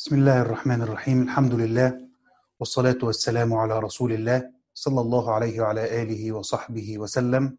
بسم الله الرحمن الرحيم الحمد لله والصلاة والسلام على رسول الله صلى الله عليه وعلى آله وصحبه وسلم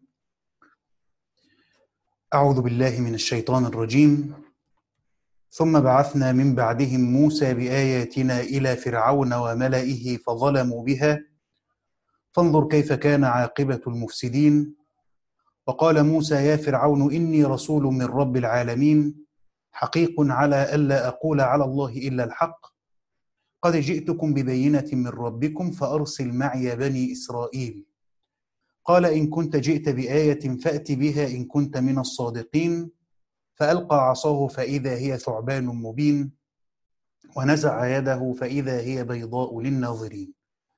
أعوذ بالله من الشيطان الرجيم ثم بعثنا من بعدهم موسى بآياتنا إلى فرعون وملئه فظلموا بها فانظر كيف كان عاقبة المفسدين وقال موسى يا فرعون إني رسول من رب العالمين حقيق على ألا أقول على الله إلا الحق قد جئتكم ببينة من ربكم فأرسل معي بني إسرائيل قال إن كنت جئت بآية فأت بها إن كنت من الصادقين فألقى عصاه فإذا هي ثعبان مبين ونزع يده فإذا هي بيضاء للناظرين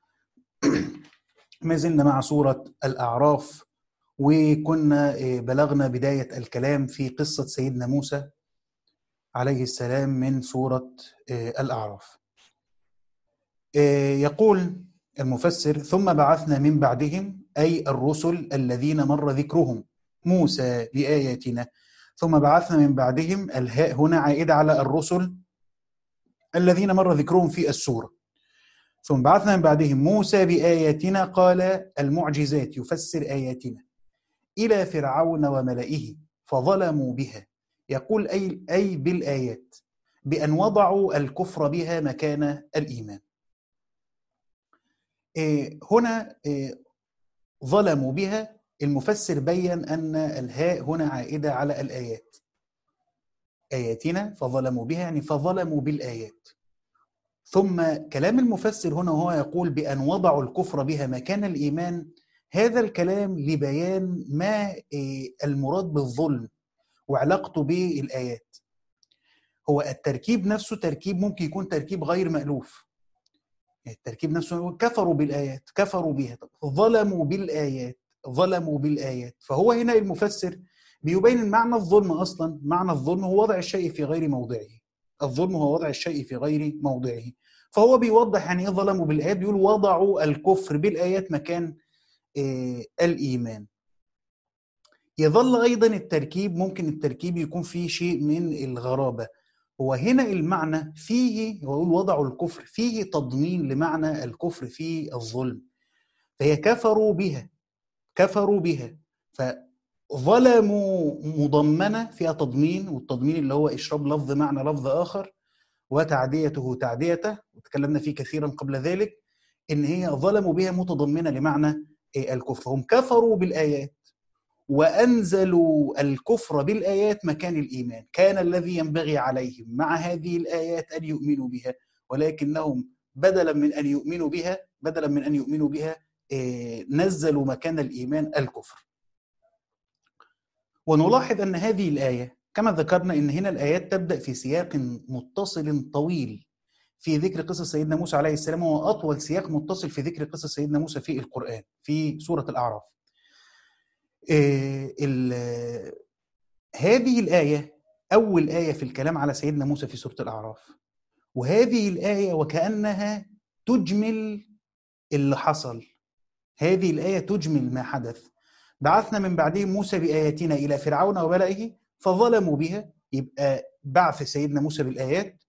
ما زلنا مع سورة الأعراف وكنا بلغنا بداية الكلام في قصة سيدنا موسى عليه السلام من سورة الأعراف يقول المفسر ثم بعثنا من بعدهم أي الرسل الذين مر ذكرهم موسى بآياتنا ثم بعثنا من بعدهم الهاء هنا عائدة على الرسل الذين مر ذكرهم في السورة ثم بعثنا من بعدهم موسى بآياتنا قال المعجزات يفسر آياتنا إلى فرعون وملئه فظلموا بها يقول أي, أي بالآيات بأن وضعوا الكفر بها مكان الإيمان هنا ظلموا بها المفسر بين أن الهاء هنا عائدة على الآيات آياتنا فظلموا بها يعني فظلموا بالآيات ثم كلام المفسر هنا هو يقول بأن وضعوا الكفر بها مكان الإيمان هذا الكلام لبيان ما المراد بالظلم وعلاقته بالآيات هو التركيب نفسه تركيب ممكن يكون تركيب غير مألوف التركيب نفسه كفروا بالآيات كفروا بها ظلموا بالآيات ظلموا بالآيات فهو هنا المفسر بيبين معنى الظلم أصلا معنى الظلم هو وضع الشيء في غير موضعه الظلم هو وضع الشيء في غير موضعه فهو بيوضح يعني ايه ظلموا بالآيات بيقول وضعوا الكفر بالآيات مكان آه الإيمان يظل أيضا التركيب ممكن التركيب يكون فيه شيء من الغرابة هو هنا المعنى فيه يقول وضعوا الكفر فيه تضمين لمعنى الكفر في الظلم فهي كفروا بها كفروا بها فظلموا مضمنة فيها تضمين والتضمين اللي هو إشراب لفظ معنى لفظ آخر وتعديته تعديته وتكلمنا فيه كثيرا قبل ذلك إن هي ظلموا بها متضمنة لمعنى الكفر هم كفروا بالآيات وأنزلوا الكفر بالآيات مكان الإيمان كان الذي ينبغي عليهم مع هذه الآيات أن يؤمنوا بها ولكنهم بدلا من أن يؤمنوا بها بدلا من أن يؤمنوا بها نزلوا مكان الإيمان الكفر ونلاحظ أن هذه الآية كما ذكرنا أن هنا الآيات تبدأ في سياق متصل طويل في ذكر قصص سيدنا موسى عليه السلام وهو أطول سياق متصل في ذكر قصص سيدنا موسى في القرآن في سورة الأعراف هذه الآية أول آية في الكلام على سيدنا موسى في سورة الأعراف وهذه الآية وكأنها تجمل اللي حصل هذه الآية تجمل ما حدث بعثنا من بعدهم موسى بآياتنا إلى فرعون وملئه فظلموا بها يبقى بعث سيدنا موسى بالآيات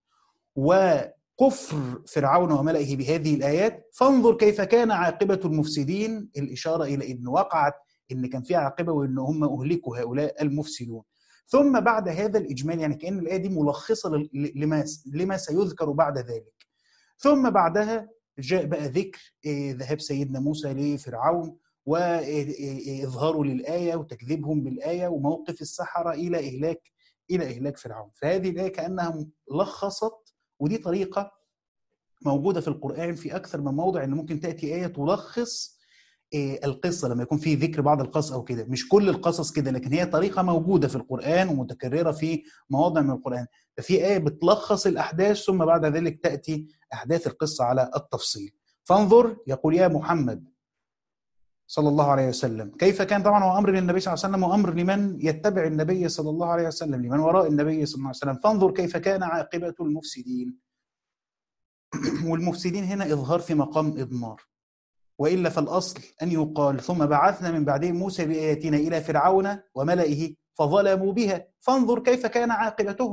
وكفر فرعون وملئه بهذه الآيات فانظر كيف كان عاقبة المفسدين الإشارة إلى أن وقعت ان كان في عاقبه وان هم اهلكوا هؤلاء المفسدون ثم بعد هذا الاجمال يعني كان الايه دي ملخصه لما لما سيذكر بعد ذلك ثم بعدها جاء بقى ذكر ذهاب سيدنا موسى لفرعون واظهاره للايه وتكذيبهم بالايه وموقف السحره الى اهلاك الى اهلاك فرعون فهذه الايه كانها لخصت ودي طريقه موجوده في القران في اكثر من موضع ان ممكن تاتي ايه تلخص القصه لما يكون في ذكر بعض القصص او كده مش كل القصص كده لكن هي طريقه موجوده في القران ومتكرره في مواضع من القران ففي ايه بتلخص الاحداث ثم بعد ذلك تاتي احداث القصه على التفصيل فانظر يقول يا محمد صلى الله عليه وسلم كيف كان طبعا هو امر للنبي صلى الله عليه وسلم وامر لمن يتبع النبي صلى الله عليه وسلم لمن وراء النبي صلى الله عليه وسلم فانظر كيف كان عاقبه المفسدين والمفسدين هنا اظهار في مقام اضمار والا فالاصل ان يقال ثم بعثنا من بعدهم موسى باياتنا الى فرعون وملئه فظلموا بها فانظر كيف كان عاقبتهم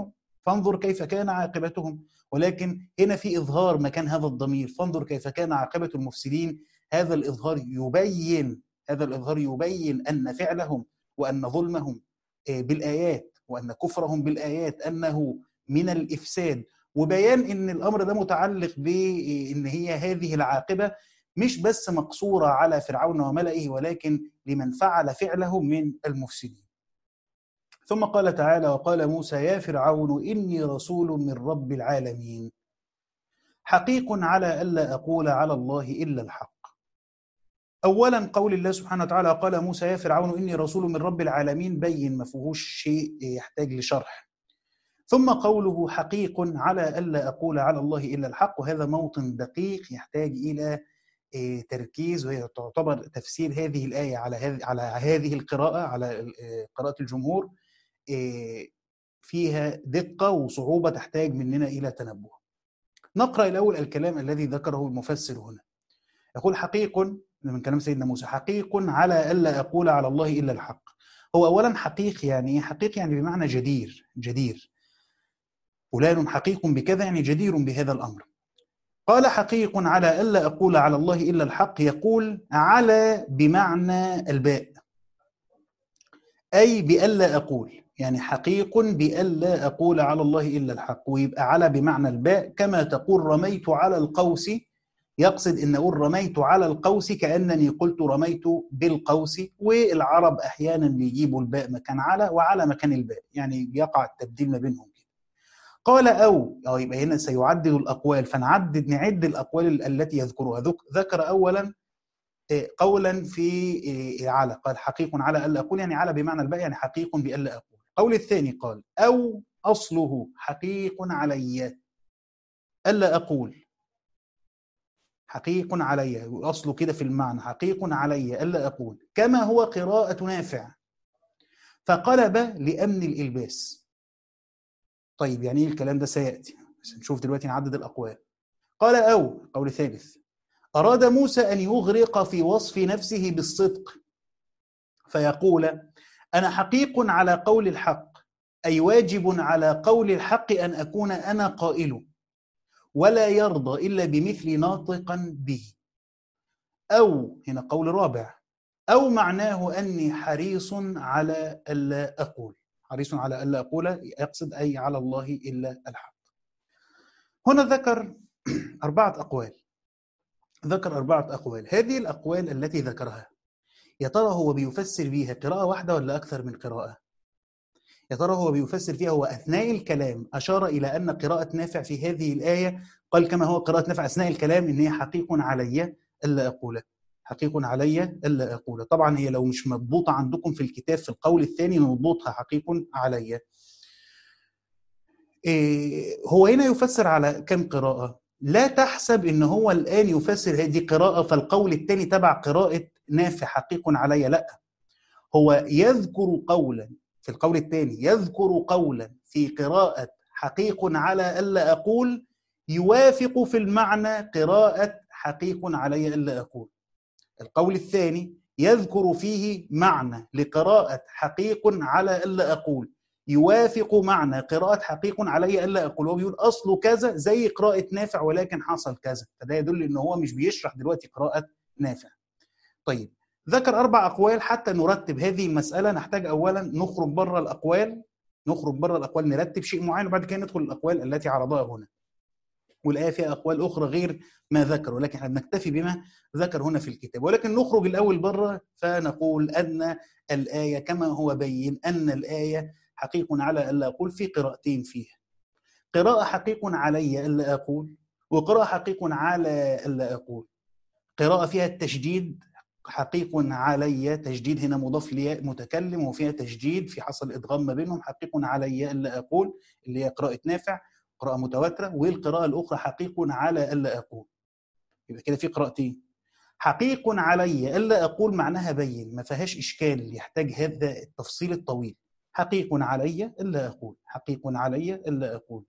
فانظر كيف كان عاقبتهم ولكن هنا في إظهار مكان هذا الضمير فانظر كيف كان عاقبة المفسدين هذا الإظهار يبين هذا الإظهار يبين أن فعلهم وأن ظلمهم بالآيات وأن كفرهم بالآيات أنه من الإفساد وبيان ان الامر ده متعلق بان هي هذه العاقبه مش بس مقصوره على فرعون وملئه ولكن لمن فعل فعله من المفسدين. ثم قال تعالى وقال موسى يا فرعون اني رسول من رب العالمين. حقيق على الا اقول على الله الا الحق. اولا قول الله سبحانه وتعالى قال موسى يا فرعون اني رسول من رب العالمين بين ما فيهوش شيء يحتاج لشرح. ثم قوله حقيق على ألا أقول على الله إلا الحق وهذا موطن دقيق يحتاج إلى تركيز وهي تعتبر تفسير هذه الآية على هذه على هذه القراءة على قراءة الجمهور فيها دقة وصعوبة تحتاج مننا إلى تنبه. نقرأ الأول الكلام الذي ذكره المفسر هنا. يقول حقيق من كلام سيدنا موسى حقيق على ألا أقول على الله إلا الحق. هو أولا حقيق يعني حقيق يعني بمعنى جدير جدير. فلان حقيق بكذا يعني جدير بهذا الامر. قال حقيق على الا اقول على الله الا الحق يقول على بمعنى الباء. اي بالا اقول يعني حقيق بالا اقول على الله الا الحق ويبقى على بمعنى الباء كما تقول رميت على القوس يقصد ان اقول رميت على القوس كانني قلت رميت بالقوس والعرب احيانا بيجيبوا الباء مكان على وعلى مكان الباء يعني بيقع التبديل ما بينهم قال أو أو يبقى هنا سيعدد الأقوال فنعدد نعد الأقوال التي يذكرها ذكر أولا قولا في على قال حقيق على ألا أقول يعني على بمعنى الباء يعني حقيق بألا أقول القول الثاني قال أو أصله حقيق علي ألا أقول حقيق علي أصله كده في المعنى حقيق علي ألا أقول كما هو قراءة نافع فقلب لأمن الإلباس طيب يعني ايه الكلام ده سياتي بس نشوف دلوقتي نعدد الاقوال قال او قول ثالث اراد موسى ان يغرق في وصف نفسه بالصدق فيقول انا حقيق على قول الحق اي واجب على قول الحق ان اكون انا قائل ولا يرضى الا بمثل ناطقا به او هنا قول رابع او معناه اني حريص على الا اقول حريص على ألا أقول يقصد أي على الله إلا الحق هنا ذكر أربعة أقوال ذكر أربعة أقوال هذه الأقوال التي ذكرها يا ترى هو بيفسر بيها قراءة واحدة ولا أكثر من قراءة يا ترى هو بيفسر فيها هو أثناء الكلام أشار إلى أن قراءة نافع في هذه الآية قال كما هو قراءة نافع أثناء الكلام إن هي حقيق علي ألا أقول حقيق علي الا اقول طبعا هي لو مش مضبوطه عندكم في الكتاب في القول الثاني نضبطها حقيق علي إيه هو هنا يفسر على كم قراءه لا تحسب ان هو الان يفسر هذه قراءه فالقول الثاني تبع قراءه نافع حقيق علي لا هو يذكر قولا في القول الثاني يذكر قولا في قراءه حقيق على الا اقول يوافق في المعنى قراءه حقيق علي الا اقول القول الثاني يذكر فيه معنى لقراءة حقيق على ألا أقول يوافق معنى قراءة حقيق علي ألا أقول هو بيقول أصله كذا زي قراءة نافع ولكن حصل كذا فده يدل إن هو مش بيشرح دلوقتي قراءة نافع طيب ذكر أربع أقوال حتى نرتب هذه المسألة نحتاج أولا نخرج بره الأقوال نخرج بره الأقوال نرتب شيء معين وبعد كده ندخل الأقوال التي عرضها هنا والآية فيها أقوال أخرى غير ما ذكر ولكن احنا بنكتفي بما ذكر هنا في الكتاب ولكن نخرج الأول بره فنقول أن الآية كما هو بين أن الآية حقيق على ألا أقول في قراءتين فيها قراءة حقيق علي ألا أقول وقراءة حقيق على ألا أقول قراءة فيها التشديد حقيق علي تجديد هنا مضاف لياء متكلم وفيها تجديد في حصل ادغام ما بينهم حقيق علي الا اقول اللي هي قراءه نافع قراءة متواترة والقراءة الأخرى حقيق على ألا أقول يبقى كده في قراءتين حقيق علي ألا أقول معناها بين ما فيهاش إشكال يحتاج هذا التفصيل الطويل حقيق علي ألا أقول حقيق علي ألا أقول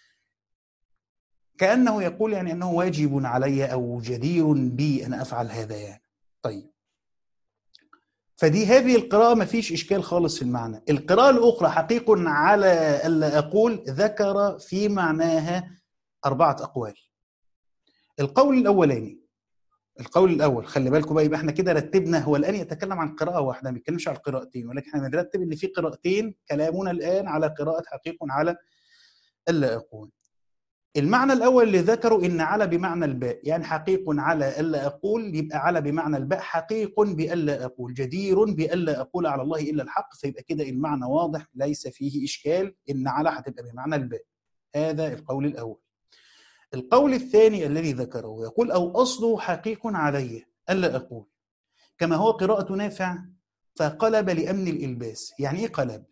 كأنه يقول يعني أنه واجب علي أو جدير بي أن أفعل هذا يعني طيب فدي هذه القراءة ما فيش إشكال خالص في المعنى القراءة الأخرى حقيق على ألا أقول ذكر في معناها أربعة أقوال القول الأولاني القول الأول خلي بالكم بقى يبقى احنا كده رتبنا هو الآن يتكلم عن قراءة واحدة ما بيتكلمش عن قراءتين ولكن احنا بنرتب إن في قراءتين كلامنا الآن على قراءة حقيق على ألا أقول المعنى الأول اللي ذكره إن على بمعنى الباء يعني حقيق على ألا أقول يبقى على بمعنى الباء حقيق بألا أقول جدير بألا أقول على الله إلا الحق فيبقى كده المعنى واضح ليس فيه إشكال إن على هتبقى بمعنى الباء هذا القول الأول القول الثاني الذي ذكره يقول أو أصله حقيق علي ألا أقول كما هو قراءة نافع فقلب لأمن الإلباس يعني إيه قلب؟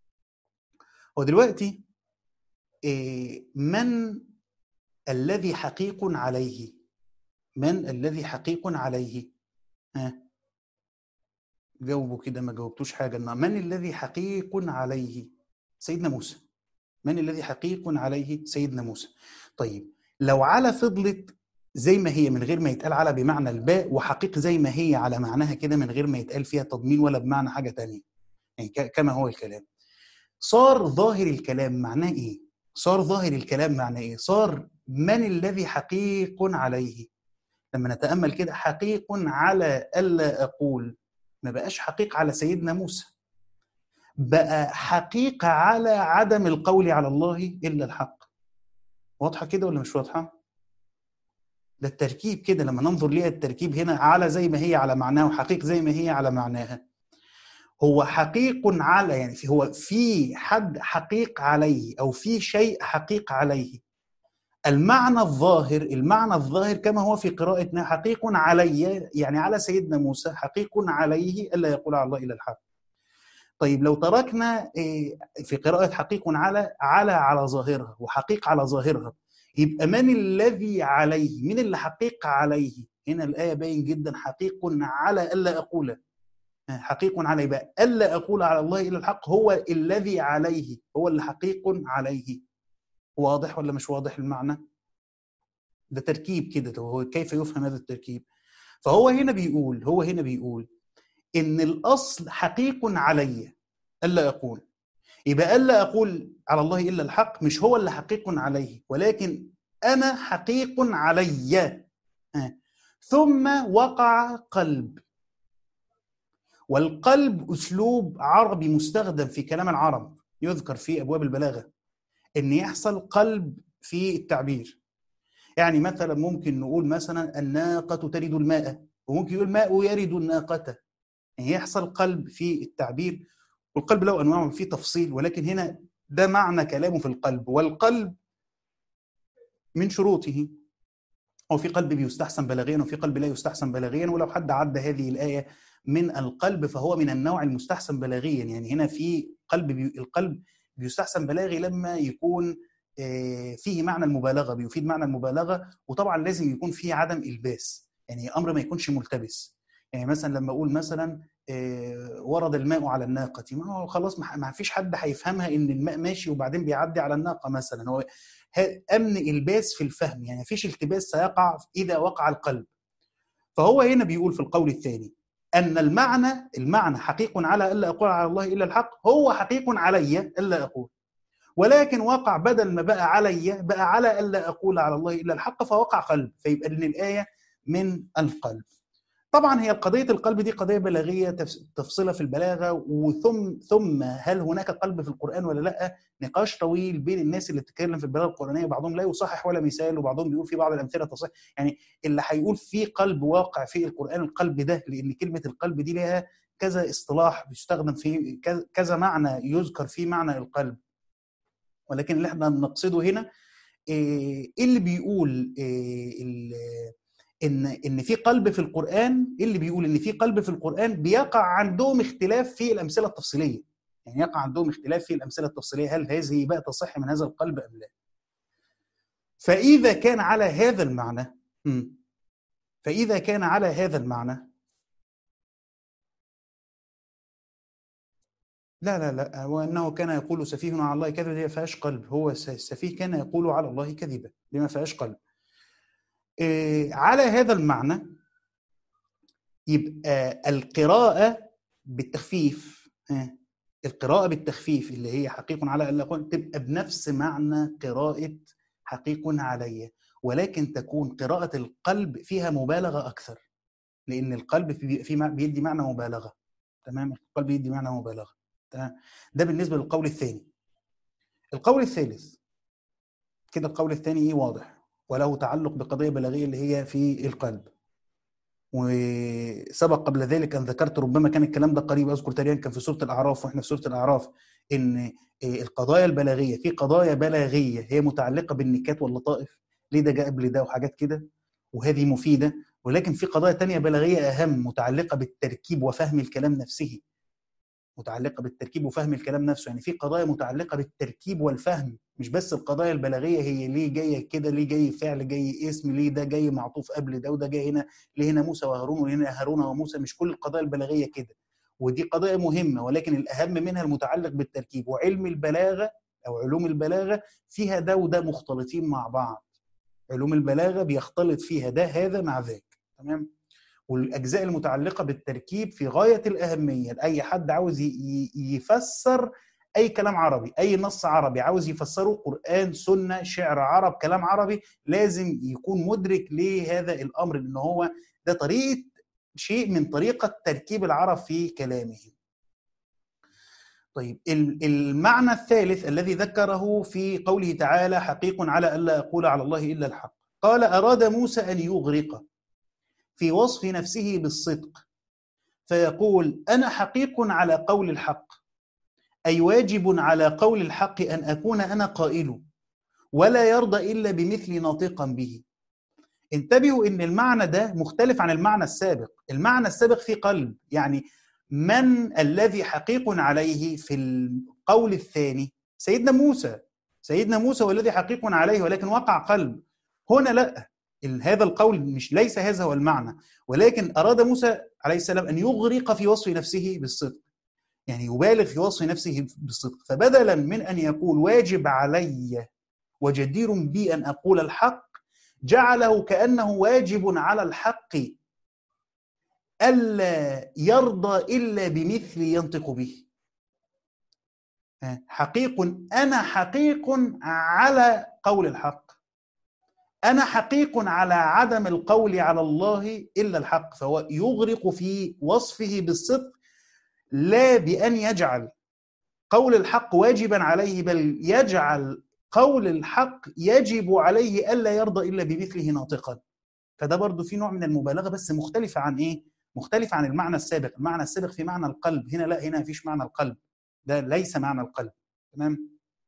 ودلوقتي إيه من الذي حقيق عليه من الذي حقيق عليه ها جاوبوا كده ما جاوبتوش حاجة من الذي حقيق عليه سيدنا موسى من الذي حقيق عليه سيدنا موسى طيب لو على فضلت زي ما هي من غير ما يتقال على بمعنى الباء وحقيق زي ما هي على معناها كده من غير ما يتقال فيها تضمين ولا بمعنى حاجة تانية يعني كما هو الكلام صار ظاهر الكلام معناه ايه صار ظاهر الكلام معناه ايه صار من الذي حقيق عليه لما نتامل كده حقيق على الا اقول ما بقاش حقيق على سيدنا موسى بقى حقيقة على عدم القول على الله إلا الحق واضحة كده ولا مش واضحة؟ ده التركيب كده لما ننظر ليها التركيب هنا على زي ما هي على معناها وحقيق زي ما هي على معناها هو حقيق على يعني في هو في حد حقيق عليه او في شيء حقيق عليه المعنى الظاهر المعنى الظاهر كما هو في قراءتنا حقيق علي يعني على سيدنا موسى حقيق عليه الا يقول على الله الا الحق طيب لو تركنا في قراءة حقيق على على على ظاهرها وحقيق على ظاهرها يبقى من الذي عليه من اللي حقيق عليه هنا الآية باين جدا حقيق على ألا أقول حقيق عليه بقى ألا أقول على الله إلا الحق هو الذي عليه هو اللي حقيق عليه واضح ولا مش واضح المعنى ده تركيب كده هو كيف يفهم هذا التركيب فهو هنا بيقول هو هنا بيقول ان الاصل حقيق علي الا اقول يبقى الا اقول على الله الا الحق مش هو اللي حقيق عليه ولكن انا حقيق علي ثم وقع قلب والقلب اسلوب عربي مستخدم في كلام العرب يذكر في ابواب البلاغه ان يحصل قلب في التعبير يعني مثلا ممكن نقول مثلا الناقه ترد الماء وممكن يقول الماء يرد الناقه يعني يحصل قلب في التعبير والقلب له انواع وفيه تفصيل ولكن هنا ده معنى كلامه في القلب والقلب من شروطه هو في قلب بيستحسن بلاغيا وفي قلب لا يستحسن بلاغيا ولو حد عد هذه الايه من القلب فهو من النوع المستحسن بلاغيا يعني هنا في قلب بي القلب بيستحسن بلاغي لما يكون فيه معنى المبالغه بيفيد معنى المبالغه وطبعا لازم يكون فيه عدم الباس يعني امر ما يكونش ملتبس يعني مثلا لما اقول مثلا ورد الماء على الناقة ما هو خلاص ما فيش حد هيفهمها ان الماء ماشي وبعدين بيعدي على الناقة مثلا هو امن الباس في الفهم يعني ما فيش التباس سيقع اذا وقع القلب فهو هنا بيقول في القول الثاني ان المعنى المعنى حقيق على الا اقول على الله الا الحق هو حقيق علي الا اقول ولكن وقع بدل ما بقى علي بقى على الا اقول على الله الا الحق فوقع قلب فيبقى ان الايه من القلب طبعا هي قضيه القلب دي قضيه بلاغيه تفصيلها في البلاغه وثم ثم هل هناك قلب في القران ولا لا نقاش طويل بين الناس اللي بتتكلم في البلاغه القرانيه بعضهم لا يصحح ولا مثال وبعضهم بيقول في بعض الامثله تصحيح يعني اللي هيقول في قلب واقع في القران القلب ده لان كلمه القلب دي لها كذا اصطلاح بيستخدم في كذا معنى يذكر فيه معنى القلب ولكن اللي احنا نقصده هنا ايه اللي بيقول إيه ان ان في قلب في القران اللي بيقول ان في قلب في القران بيقع عندهم اختلاف في الامثله التفصيليه يعني يقع عندهم اختلاف في الامثله التفصيليه هل هذه بقى تصح من هذا القلب ام لا فاذا كان على هذا المعنى فاذا كان على هذا المعنى لا لا لا وانه كان يقول سفيه على الله كذبا دي ما فيهاش قلب هو السفيه كان يقول على الله كذبا دي ما فيهاش قلب على هذا المعنى يبقى القراءة بالتخفيف ها القراءة بالتخفيف اللي هي حقيق على ألا أقول تبقى بنفس معنى قراءة حقيق علي ولكن تكون قراءة القلب فيها مبالغة أكثر لأن القلب في في بيدي معنى مبالغة تمام القلب بيدي معنى مبالغة تمام ده بالنسبة للقول الثاني القول الثالث كده القول الثاني ايه واضح وله تعلق بقضية بلاغية اللي هي في القلب وسبق قبل ذلك ان ذكرت ربما كان الكلام ده قريب اذكر تقريبا كان في سوره الاعراف واحنا في سوره الاعراف ان القضايا البلاغيه في قضايا بلاغيه هي متعلقه بالنكات واللطائف ليه ده جاء قبل ده وحاجات كده وهذه مفيده ولكن في قضايا تانية بلاغيه اهم متعلقه بالتركيب وفهم الكلام نفسه متعلقه بالتركيب وفهم الكلام نفسه يعني في قضايا متعلقه بالتركيب والفهم مش بس القضايا البلاغيه هي ليه جايه كده ليه جاي فعل جاي اسم ليه ده جاي معطوف قبل ده وده جاي هنا ليه هنا موسى وهارون وهنا هارون وموسى مش كل القضايا البلاغيه كده ودي قضايا مهمه ولكن الاهم منها المتعلق بالتركيب وعلم البلاغه او علوم البلاغه فيها ده وده مختلطين مع بعض علوم البلاغه بيختلط فيها ده هذا مع ذاك تمام والاجزاء المتعلقه بالتركيب في غايه الاهميه لاي حد عاوز يفسر اي كلام عربي اي نص عربي عاوز يفسره قران سنه شعر عرب كلام عربي لازم يكون مدرك لهذا الامر ان هو ده طريقه شيء من طريقه تركيب العرب في كلامه طيب المعنى الثالث الذي ذكره في قوله تعالى حقيق على الا اقول على الله الا الحق قال اراد موسى ان يغرق في وصف نفسه بالصدق فيقول انا حقيق على قول الحق اي واجب على قول الحق ان اكون انا قائله ولا يرضى الا بمثل ناطقا به انتبهوا ان المعنى ده مختلف عن المعنى السابق المعنى السابق في قلب يعني من الذي حقيق عليه في القول الثاني سيدنا موسى سيدنا موسى هو الذي حقيق عليه ولكن وقع قلب هنا لا هذا القول مش ليس هذا هو المعنى ولكن أراد موسى عليه السلام أن يغرق في وصف نفسه بالصدق يعني يبالغ في وصف نفسه بالصدق فبدلا من أن يقول واجب علي وجدير بي أن أقول الحق جعله كأنه واجب على الحق ألا يرضى إلا بمثل ينطق به حقيق أنا حقيق على قول الحق أنا حقيق على عدم القول على الله إلا الحق فهو يغرق في وصفه بالصدق لا بأن يجعل قول الحق واجبا عليه بل يجعل قول الحق يجب عليه ألا يرضى إلا بمثله ناطقا فده برضو في نوع من المبالغة بس مختلفة عن إيه؟ مختلفة عن المعنى السابق المعنى السابق في معنى القلب هنا لا هنا مفيش معنى القلب ده ليس معنى القلب تمام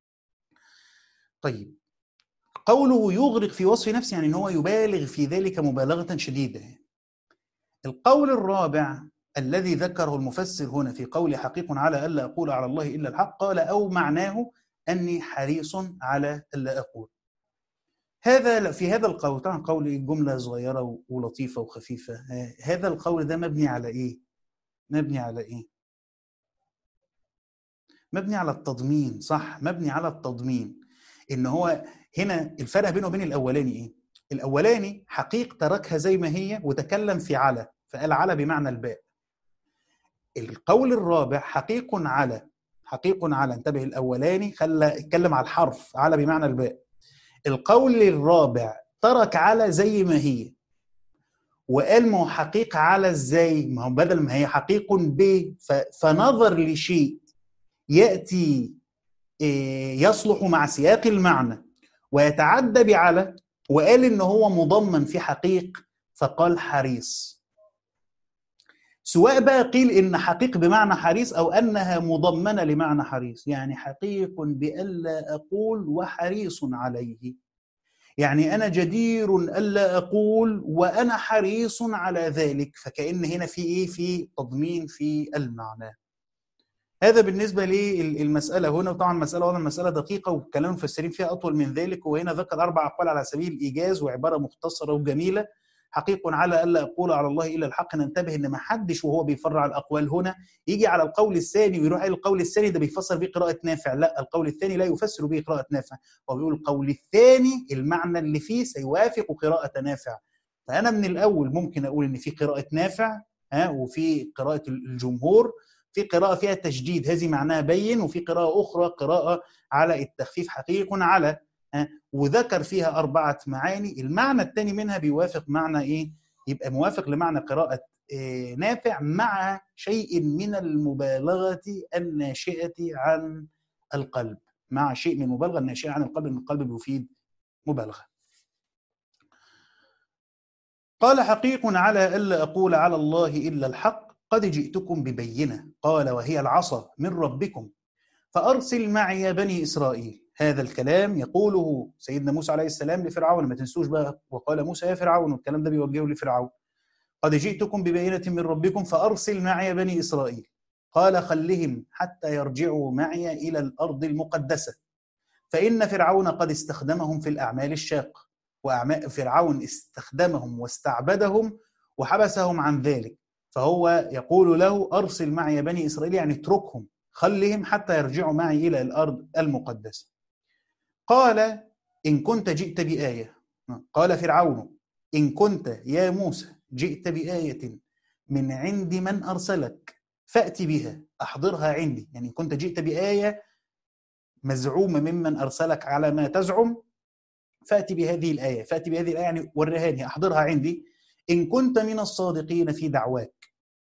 طيب قوله يغرق في وصف نفسه يعني ان هو يبالغ في ذلك مبالغه شديده القول الرابع الذي ذكره المفسر هنا في قول حقيق على الا اقول على الله الا الحق قال او معناه اني حريص على الا اقول هذا في هذا القول طبعا قول جمله صغيره ولطيفه وخفيفه هذا القول ده مبني على ايه مبني على ايه مبني على التضمين صح مبني على التضمين ان هو هنا الفرق بينه وبين الاولاني ايه الاولاني حقيق تركها زي ما هي وتكلم في على فقال على بمعنى الباء القول الرابع حقيق على حقيق على انتبه الاولاني خلى اتكلم على الحرف على بمعنى الباء القول الرابع ترك على زي ما هي وقال ما هو حقيق على ازاي ما هو بدل ما هي حقيق ب فنظر لشيء ياتي يصلح مع سياق المعنى ويتعدى بعلى وقال ان هو مضمن في حقيق فقال حريص سواء بقى قيل ان حقيق بمعنى حريص او انها مضمنه لمعنى حريص يعني حقيق بالا اقول وحريص عليه يعني انا جدير الا اقول وانا حريص على ذلك فكان هنا في ايه في تضمين في المعنى هذا بالنسبه للمساله هنا وطبعا المساله واضح المساله دقيقه وكلام المفسرين فيها اطول من ذلك وهنا ذكر اربع اقوال على سبيل الايجاز وعباره مختصره وجميله حقيق على الا اقول على الله الا الحق ننتبه ان ما حدش وهو بيفرع الاقوال هنا يجي على القول الثاني ويروح الى القول الثاني ده بيفسر به قراءه نافع لا القول الثاني لا يفسر به قراءه نافع هو بيقول القول الثاني المعنى اللي فيه سيوافق قراءه نافع فانا من الاول ممكن اقول ان في قراءه نافع ها وفي قراءة الجمهور في قراءة فيها تشديد هذه معناها بين وفي قراءة أخرى قراءة على التخفيف حقيق على ها وذكر فيها أربعة معاني المعنى الثاني منها بيوافق معنى إيه يبقى موافق لمعنى قراءة إيه نافع مع شيء من المبالغة الناشئة عن القلب مع شيء من المبالغة الناشئة عن القلب أن القلب بيفيد مبالغة قال حقيق على ألا أقول على الله إلا الحق قد جئتكم ببينة قال وهي العصا من ربكم فأرسل معي بني إسرائيل هذا الكلام يقوله سيدنا موسى عليه السلام لفرعون ما تنسوش بقى وقال موسى يا فرعون والكلام ده بيوجهه لفرعون قد جئتكم ببينة من ربكم فأرسل معي بني إسرائيل قال خلهم حتى يرجعوا معي إلى الأرض المقدسة فإن فرعون قد استخدمهم في الأعمال الشاقة وأعمال فرعون استخدمهم واستعبدهم وحبسهم عن ذلك فهو يقول له أرسل معي بني إسرائيل يعني اتركهم خلهم حتى يرجعوا معي إلى الأرض المقدسة قال إن كنت جئت بآية قال فرعون إن كنت يا موسى جئت بآية من عند من أرسلك فأتي بها أحضرها عندي يعني إن كنت جئت بآية مزعومة ممن أرسلك على ما تزعم فأتي بهذه الآية فأتي بهذه الآية يعني ورهاني أحضرها عندي إن كنت من الصادقين في دعواك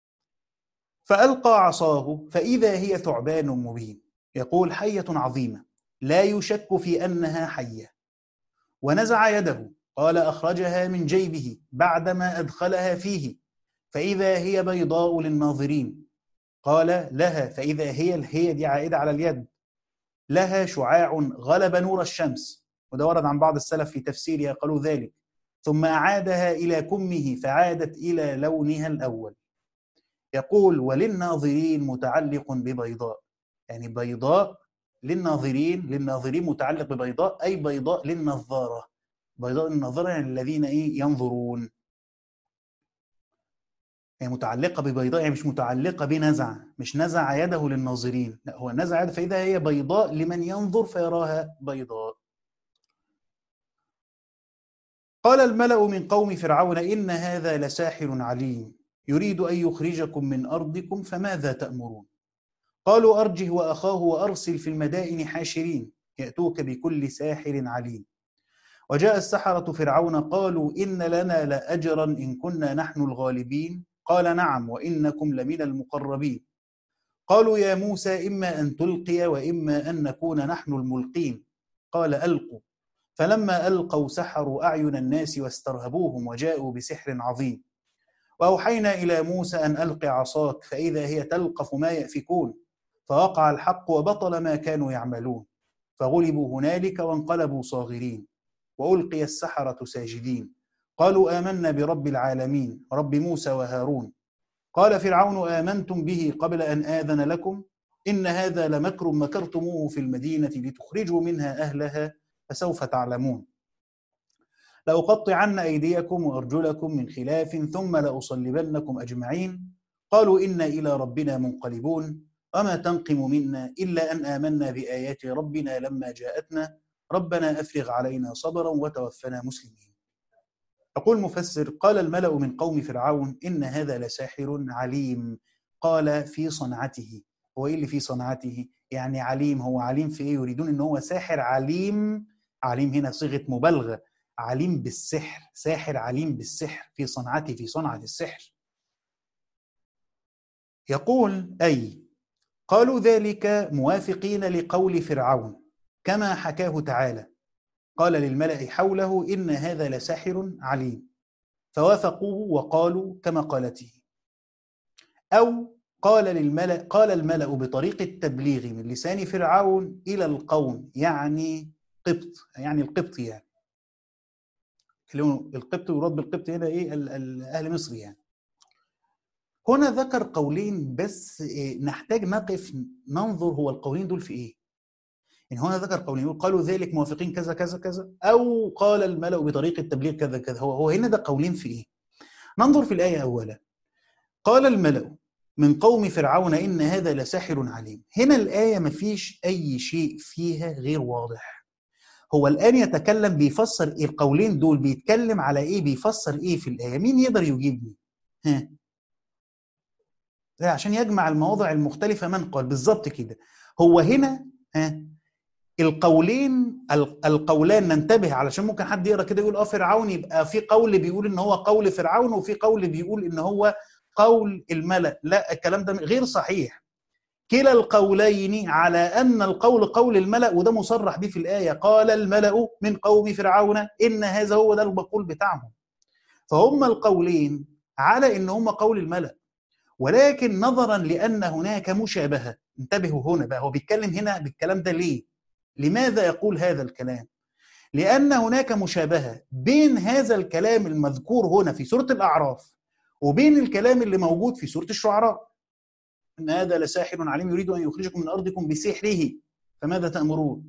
فألقى عصاه فإذا هي ثعبان مبين يقول حية عظيمة لا يشك في أنها حية ونزع يده قال أخرجها من جيبه بعدما أدخلها فيه فإذا هي بيضاء للناظرين قال لها فإذا هي الهي دي عائدة على اليد لها شعاع غلب نور الشمس وده ورد عن بعض السلف في تفسيرها قالوا ذلك ثم أعادها إلى كمه فعادت إلى لونها الأول يقول وللناظرين متعلق ببيضاء يعني بيضاء للناظرين للناظرين متعلق ببيضاء أي بيضاء للنظارة بيضاء النظارة يعني الذين إيه ينظرون يعني متعلقة ببيضاء يعني مش متعلقة بنزع مش نزع يده للناظرين لا هو نزع يده فإذا هي بيضاء لمن ينظر فيراها بيضاء قال الملأ من قوم فرعون إن هذا لساحر عليم يريد أن يخرجكم من أرضكم فماذا تأمرون قالوا أرجه وأخاه وأرسل في المدائن حاشرين يأتوك بكل ساحر عليم وجاء السحرة فرعون قالوا إن لنا لأجرا إن كنا نحن الغالبين قال نعم وإنكم لمن المقربين قالوا يا موسى إما أن تلقي وإما أن نكون نحن الملقين قال ألقوا فلما ألقوا سحروا أعين الناس واسترهبوهم وجاءوا بسحر عظيم وأوحينا إلى موسى أن ألق عصاك فإذا هي تلقف ما يأفكون فوقع الحق وبطل ما كانوا يعملون فغلبوا هنالك وانقلبوا صاغرين وألقي السحرة ساجدين قالوا آمنا برب العالمين رب موسى وهارون قال فرعون آمنتم به قبل أن آذن لكم إن هذا لمكر مكرتموه في المدينة لتخرجوا منها أهلها فسوف تعلمون لأقطعن أيديكم وأرجلكم من خلاف ثم لأصلبنكم أجمعين قالوا إنا إلى ربنا منقلبون وما تنقم منا إلا أن آمنا بآيات ربنا لما جاءتنا ربنا أفرغ علينا صبرا وتوفنا مسلمين يقول مفسر قال الملأ من قوم فرعون إن هذا لساحر عليم قال في صنعته هو إيه اللي في صنعته يعني عليم هو عليم في إيه يريدون إن هو ساحر عليم عليم هنا صيغة مبالغة عليم بالسحر ساحر عليم بالسحر في صنعته في صنعة السحر يقول أي قالوا ذلك موافقين لقول فرعون كما حكاه تعالى قال للملأ حوله إن هذا لساحر عليم فوافقوه وقالوا كما قالته أو قال للملأ قال الملأ بطريق التبليغ من لسان فرعون إلى القوم يعني قبط يعني القبط يعني القبط يراد بالقبط هنا ايه اهل مصر يعني هنا ذكر قولين بس إيه نحتاج نقف ننظر هو القولين دول في ايه يعني هنا ذكر قولين يقول قالوا ذلك موافقين كذا كذا كذا او قال الملأ بطريقه التبليغ كذا كذا هو هو هنا ده قولين في ايه ننظر في الايه اولا قال الملأ من قوم فرعون ان هذا لساحر عليم هنا الايه ما فيش اي شيء فيها غير واضح هو الآن يتكلم بيفسر إيه القولين دول بيتكلم على إيه بيفسر إيه في الآية مين يقدر يجيبني ها عشان يجمع المواضع المختلفة من قال بالظبط كده هو هنا ها القولين القولان ننتبه علشان ممكن حد يقرا كده يقول اه فرعون يبقى في قول بيقول ان هو قول فرعون وفي قول بيقول ان هو قول الملأ لا الكلام ده غير صحيح كلا القولين على ان القول قول الملأ وده مصرح به في الايه قال الملأ من قوم فرعون ان هذا هو ده المقول بتاعهم فهم القولين على ان هم قول الملأ ولكن نظرا لان هناك مشابهه انتبهوا هنا بقى هو بيتكلم هنا بالكلام ده ليه لماذا يقول هذا الكلام لان هناك مشابهه بين هذا الكلام المذكور هنا في سوره الاعراف وبين الكلام اللي موجود في سوره الشعراء ان هذا لساحر عليم يريد ان يخرجكم من ارضكم بسحره فماذا تامرون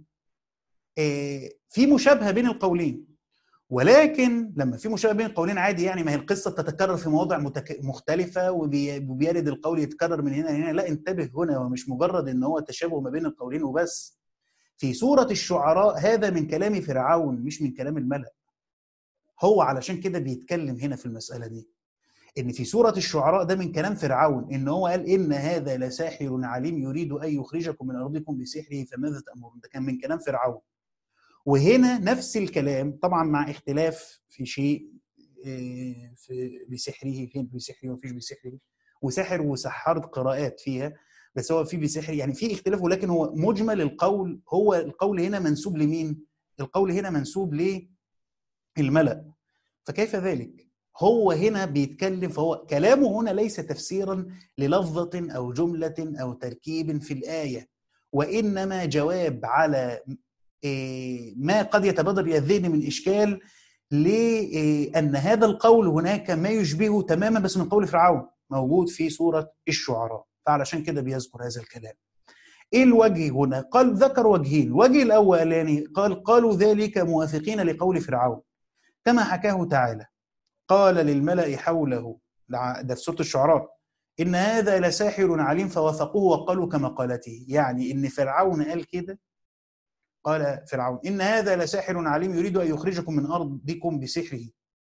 في مشابهه بين القولين ولكن لما في مشابهه بين القولين عادي يعني ما هي القصه بتتكرر في مواضع متك... مختلفه وبيرد القول يتكرر من هنا لهنا لا انتبه هنا ومش مجرد ان هو تشابه ما بين القولين وبس في سوره الشعراء هذا من كلام فرعون مش من كلام الملأ هو علشان كده بيتكلم هنا في المساله دي ان في سوره الشعراء ده من كلام فرعون ان هو قال ان هذا لساحر عليم يريد ان يخرجكم من ارضكم بسحره فماذا تامرون ده كان من كلام فرعون وهنا نفس الكلام طبعا مع اختلاف في شيء في بسحره فين بسحره ومفيش بسحره وسحر وسحرت قراءات فيها بس هو في بسحر يعني في اختلاف ولكن هو مجمل القول هو القول هنا منسوب لمين؟ القول هنا منسوب للملأ فكيف ذلك؟ هو هنا بيتكلم فهو كلامه هنا ليس تفسيرا للفظة أو جملة أو تركيب في الآية وإنما جواب على ما قد يتبادر الى الذهن من اشكال لان هذا القول هناك ما يشبهه تماما بس من قول فرعون موجود في سوره الشعراء فعلشان كده بيذكر هذا الكلام ايه الوجه هنا قال ذكر وجهين الوجه الاولاني قال قالوا ذلك موافقين لقول فرعون كما حكاه تعالى قال للملأ حوله ده في سوره الشعراء ان هذا لساحر عليم فوافقوه وقالوا كمقالته يعني ان فرعون قال كده قال فرعون إن هذا لساحر عليم يريد أن يخرجكم من أرضكم بسحره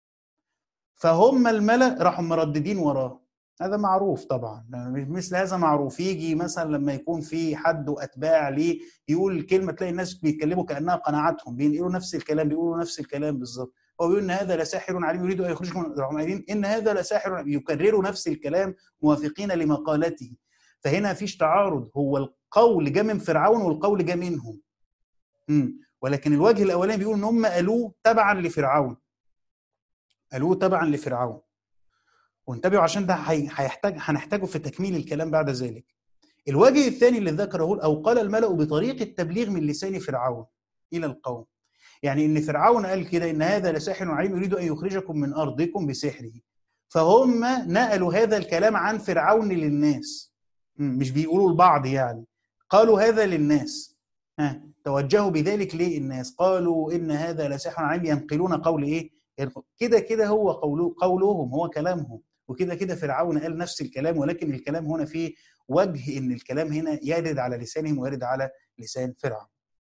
فهم الملأ راحوا مرددين وراه هذا معروف طبعا مثل هذا معروف يجي مثلا لما يكون في حد واتباع ليه يقول كلمه تلاقي الناس بيتكلموا كانها قناعتهم بينقلوا نفس الكلام بيقولوا نفس الكلام بالظبط هو بيقول ان هذا لساحر عليم يريد ان يخرجكم راحوا قايلين ان هذا لساحر يكرروا نفس الكلام موافقين لمقالته فهنا فيش تعارض هو القول جاء من فرعون والقول جاء منهم امم ولكن الوجه الاولاني بيقول ان هم قالوه تبعا لفرعون قالوه تبعا لفرعون وانتبهوا عشان ده هيحتاج هنحتاجه في تكميل الكلام بعد ذلك الوجه الثاني اللي ذكره او قال الملأ بطريقه التبليغ من لسان فرعون الى القوم يعني ان فرعون قال كده ان هذا لساحر عليم يريد ان يخرجكم من ارضكم بسحره فهم نقلوا هذا الكلام عن فرعون للناس مش بيقولوا لبعض يعني قالوا هذا للناس ها توجهوا بذلك للناس قالوا ان هذا لسحر عليم ينقلون قول ايه كده كده هو قوله قولهم هو كلامهم وكده كده فرعون قال نفس الكلام ولكن الكلام هنا فيه وجه ان الكلام هنا يرد على لسانهم ويرد على لسان فرعون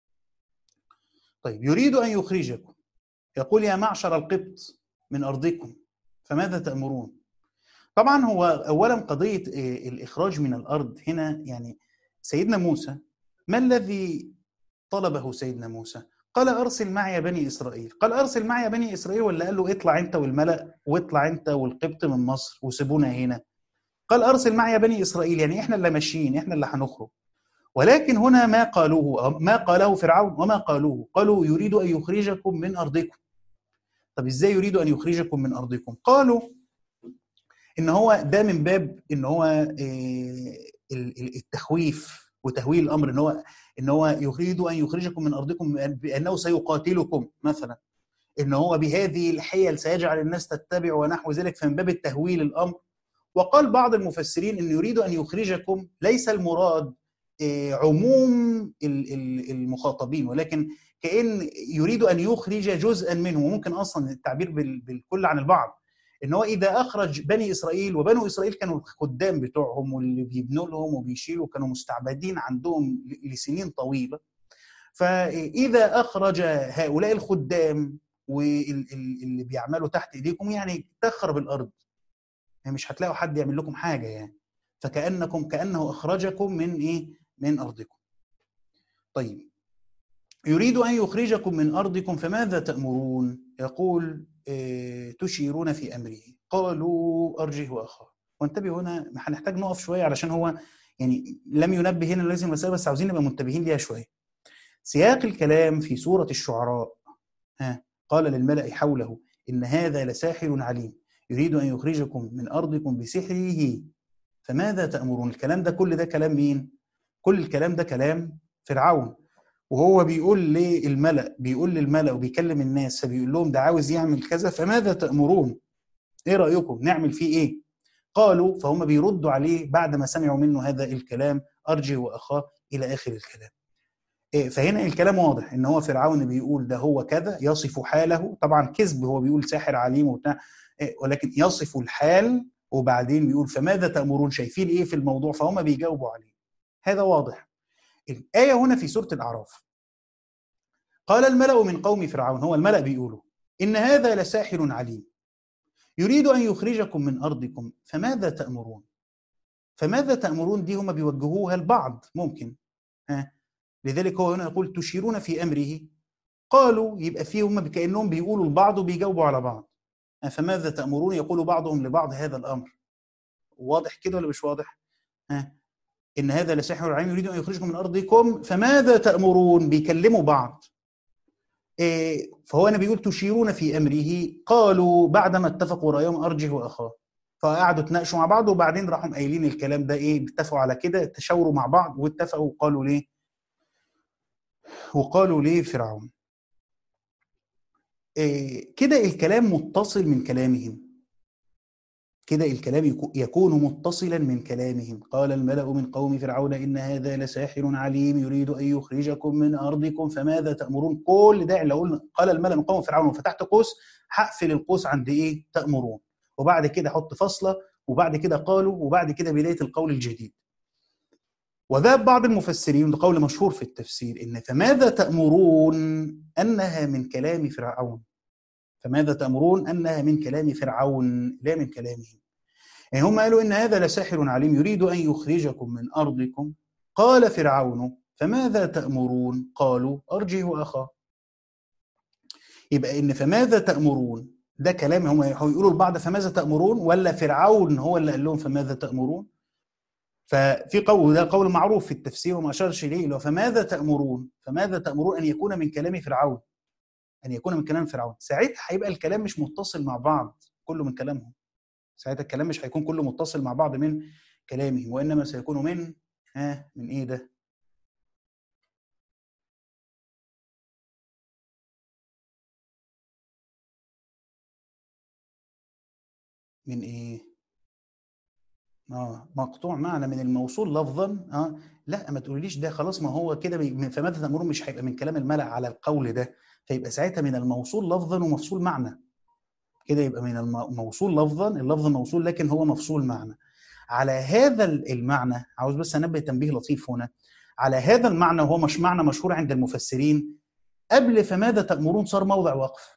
طيب يريد ان يخرجكم يقول يا معشر القبط من ارضكم فماذا تامرون طبعا هو اولا قضيه الاخراج من الارض هنا يعني سيدنا موسى ما الذي طلبه سيدنا موسى قال ارسل معي بني اسرائيل قال ارسل معي بني اسرائيل ولا قال له اطلع انت والملا واطلع انت والقبط من مصر وسيبونا هنا قال ارسل معي بني اسرائيل يعني احنا اللي ماشيين احنا اللي هنخرج ولكن هنا ما قالوه ما قاله فرعون وما قالوه قالوا يريد ان يخرجكم من ارضكم طب ازاي يريد ان يخرجكم من ارضكم قالوا ان هو ده من باب ان هو التخويف وتهويل الامر ان هو ان هو يريد ان يخرجكم من ارضكم بانه سيقاتلكم مثلا ان هو بهذه الحيل سيجعل الناس تتبع ونحو ذلك فمن باب التهويل الامر وقال بعض المفسرين ان يريد ان يخرجكم ليس المراد عموم المخاطبين ولكن كان يريد ان يخرج جزءا منه وممكن اصلا التعبير بالكل عن البعض ان هو اذا اخرج بني اسرائيل وبنو اسرائيل كانوا الخدام بتوعهم واللي بيبنوا لهم وبيشيلوا كانوا مستعبدين عندهم لسنين طويله فاذا اخرج هؤلاء الخدام واللي بيعملوا تحت ايديكم يعني تخرب الارض يعني مش هتلاقوا حد يعمل لكم حاجه يعني فكانكم كانه اخرجكم من ايه من ارضكم طيب يريد ان يخرجكم من ارضكم فماذا تامرون يقول إيه تشيرون في امره قالوا ارجه واخاه وانتبه هنا هنحتاج نقف شويه علشان هو يعني لم ينبه هنا لازم المسألة بس عاوزين نبقى منتبهين ليها شويه سياق الكلام في سوره الشعراء ها قال للملأ حوله ان هذا لساحر عليم يريد ان يخرجكم من ارضكم بسحره فماذا تامرون الكلام ده كل ده كلام مين كل الكلام ده كلام فرعون وهو بيقول للملأ بيقول للملأ وبيكلم الناس فبيقول لهم ده عاوز يعمل كذا فماذا تأمرون؟ ايه رأيكم؟ نعمل فيه ايه؟ قالوا فهم بيردوا عليه بعد ما سمعوا منه هذا الكلام أرجه وأخاه إلى آخر الكلام. إيه فهنا الكلام واضح ان هو فرعون بيقول ده هو كذا يصف حاله طبعا كذب هو بيقول ساحر عليم وبتاع إيه ولكن يصف الحال وبعدين بيقول فماذا تأمرون شايفين ايه في الموضوع فهم بيجاوبوا عليه هذا واضح الآية هنا في سورة الأعراف قال الملأ من قوم فرعون هو الملأ بيقولوا إن هذا لساحر عليم يريد أن يخرجكم من أرضكم فماذا تأمرون فماذا تأمرون دي هم بيوجهوها البعض ممكن ها لذلك هو هنا يقول تشيرون في أمره قالوا يبقى فيه هم كأنهم بيقولوا البعض وبيجاوبوا على بعض فماذا تأمرون يقول بعضهم لبعض هذا الأمر واضح كده ولا مش واضح ها إن هذا لساحر عليم يريد أن يخرجكم من أرضكم فماذا تأمرون بيكلموا بعض إيه فهو أنا بيقول تشيرون في أمره قالوا بعدما اتفقوا رأيهم أرجه وأخاه فقعدوا تناقشوا مع بعض وبعدين راحوا قايلين الكلام ده ايه اتفقوا على كده تشاوروا مع بعض واتفقوا وقالوا ليه وقالوا ليه فرعون إيه كده الكلام متصل من كلامهم كده الكلام يكون متصلا من كلامهم قال الملأ من قوم فرعون إن هذا لساحر عليم يريد أن يخرجكم من أرضكم فماذا تأمرون كل ده اللي قلنا قال الملأ من قوم فرعون وفتحت قوس هقفل القوس عند إيه تأمرون وبعد كده حط فاصلة وبعد كده قالوا وبعد كده بداية القول الجديد وذهب بعض المفسرين ده قول مشهور في التفسير إن فماذا تأمرون أنها من كلام فرعون فماذا تأمرون أنها من كلام فرعون لا من كلامهم يعني هم قالوا إن هذا لساحر عليم يريد أن يخرجكم من أرضكم قال فرعون فماذا تأمرون قالوا أرجه أخاه يبقى إن فماذا تأمرون ده كلام هم هيقولوا لبعض فماذا تأمرون ولا فرعون هو اللي قال لهم فماذا تأمرون ففي قول ده قول معروف في التفسير وما أشارش إليه اللي هو فماذا تأمرون فماذا تأمرون أن يكون من كلام فرعون ان يكون من كلام فرعون ساعتها هيبقى الكلام مش متصل مع بعض كله من كلامهم ساعتها الكلام مش هيكون كله متصل مع بعض من كلامهم وانما سيكون من ها من ايه ده من ايه اه مقطوع معنى من الموصول لفظا اه لا ما تقوليش ده خلاص ما هو كده فماذا تأمرون مش هيبقى من كلام الملأ على القول ده فيبقى ساعتها من الموصول لفظا ومفصول معنى كده يبقى من الموصول لفظا اللفظ موصول لكن هو مفصول معنى على هذا المعنى عاوز بس انبه تنبيه لطيف هنا على هذا المعنى وهو مش معنى مشهور عند المفسرين قبل فماذا تأمرون صار موضع وقف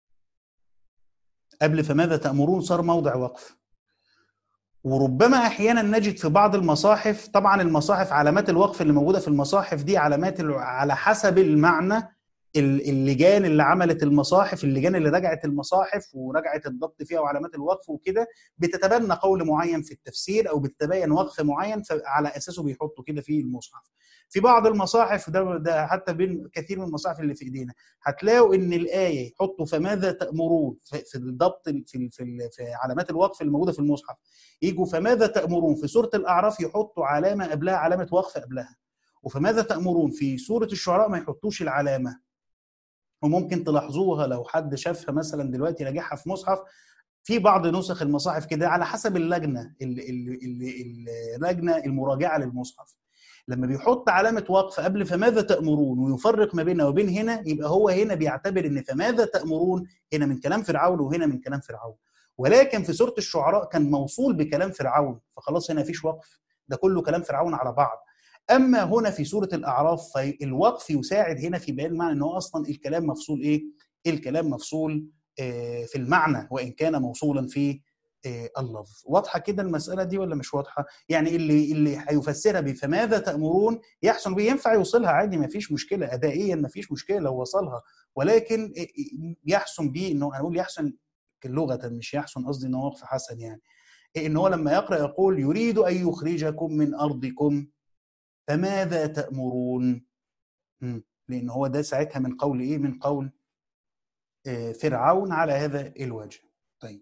قبل فماذا تأمرون صار موضع وقف وربما احيانا نجد في بعض المصاحف طبعا المصاحف علامات الوقف اللي موجوده في المصاحف دي علامات على حسب المعنى اللجان اللي عملت المصاحف اللجان اللي رجعت المصاحف ورجعت الضبط فيها وعلامات الوقف وكده بتتبنى قول معين في التفسير او بتتبين وقف معين على اساسه بيحطوا كده في المصحف في بعض المصاحف ده, ده حتى بين كثير من المصاحف اللي في ايدينا هتلاقوا ان الايه يحطوا فماذا تامرون في الضبط في, في, في علامات الوقف الموجوده في المصحف يجوا فماذا تامرون في سوره الاعراف يحطوا علامه قبلها علامه وقف قبلها وفماذا تامرون في سوره الشعراء ما يحطوش العلامه وممكن تلاحظوها لو حد شافها مثلا دلوقتي راجعها في مصحف في بعض نسخ المصاحف كده على حسب اللجنه اللجنه المراجعه للمصحف لما بيحط علامه وقف قبل فماذا تامرون ويفرق ما بينها وبين هنا يبقى هو هنا بيعتبر ان فماذا تامرون هنا من كلام فرعون وهنا من كلام فرعون ولكن في سوره الشعراء كان موصول بكلام فرعون فخلاص هنا مفيش وقف ده كله كلام فرعون على بعض اما هنا في سوره الاعراف فالوقف يساعد هنا في بيان معنى ان هو اصلا الكلام مفصول ايه الكلام مفصول في المعنى وان كان موصولا في آه، اللفظ واضحه كده المساله دي ولا مش واضحه يعني اللي اللي هيفسرها ب فماذا تامرون يحسن به ينفع يوصلها عادي ما فيش مشكله ادائيا ما فيش مشكله لو وصلها ولكن آه، يحسن به انه انا اقول يحسن لغه مش يحسن قصدي ان هو وقف حسن يعني ان هو لما يقرا يقول يريد ان يخرجكم من ارضكم فماذا تامرون لان هو ده ساعتها من قول ايه من قول آه، فرعون على هذا الوجه طيب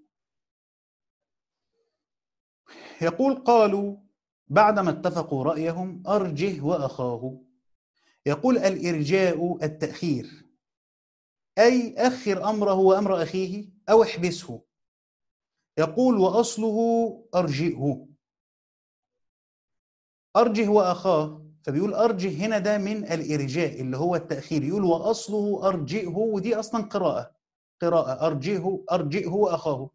يقول قالوا بعدما اتفقوا رأيهم أرجه وأخاه يقول الإرجاء التأخير أي أخر أمره وأمر أخيه أو احبسه يقول وأصله أرجئه أرجه وأخاه فبيقول أرجه هنا ده من الإرجاء اللي هو التأخير يقول وأصله أرجئه ودي أصلا قراءة قراءة أرجئه أرجئه وأخاه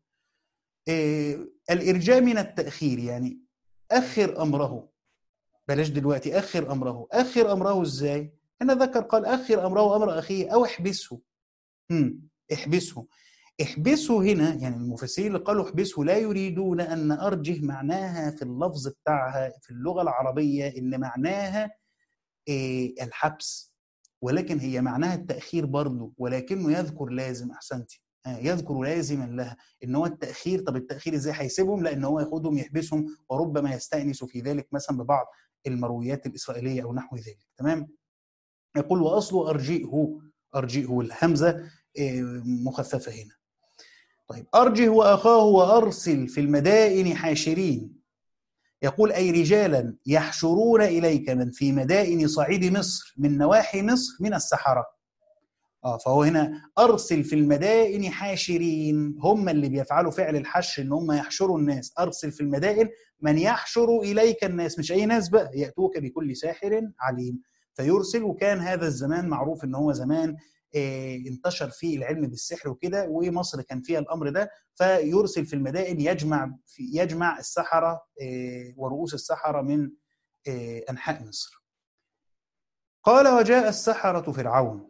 إيه الإرجاء من التأخير يعني أخر أمره بلاش دلوقتي أخر أمره أخر أمره إزاي؟ هنا ذكر قال أخر أمره أمر أخيه أو احبسه هم. احبسه احبسه هنا يعني المفسرين اللي قالوا احبسه لا يريدون أن أرجه معناها في اللفظ بتاعها في اللغة العربية إن معناها إيه الحبس ولكن هي معناها التأخير برضه ولكنه يذكر لازم أحسنتي آه، يذكر لازما لها ان هو التاخير طب التاخير ازاي هيسيبهم لا ان هو ياخدهم يحبسهم وربما يستانس في ذلك مثلا ببعض المرويات الاسرائيليه او نحو ذلك تمام يقول واصله ارجئه ارجئه الهمزه آه، مخففه هنا طيب ارجه واخاه وارسل في المدائن حاشرين يقول اي رجالا يحشرون اليك من في مدائن صعيد مصر من نواحي مصر من السحره اه فهو هنا ارسل في المدائن حاشرين هم اللي بيفعلوا فعل الحش ان هم يحشروا الناس ارسل في المدائن من يحشر اليك الناس مش اي ناس بقى ياتوك بكل ساحر عليم فيرسل وكان هذا الزمان معروف ان هو زمان آه انتشر فيه العلم بالسحر وكده ومصر كان فيها الامر ده فيرسل في المدائن يجمع في يجمع السحره آه ورؤوس السحره من آه انحاء مصر. قال وجاء السحره فرعون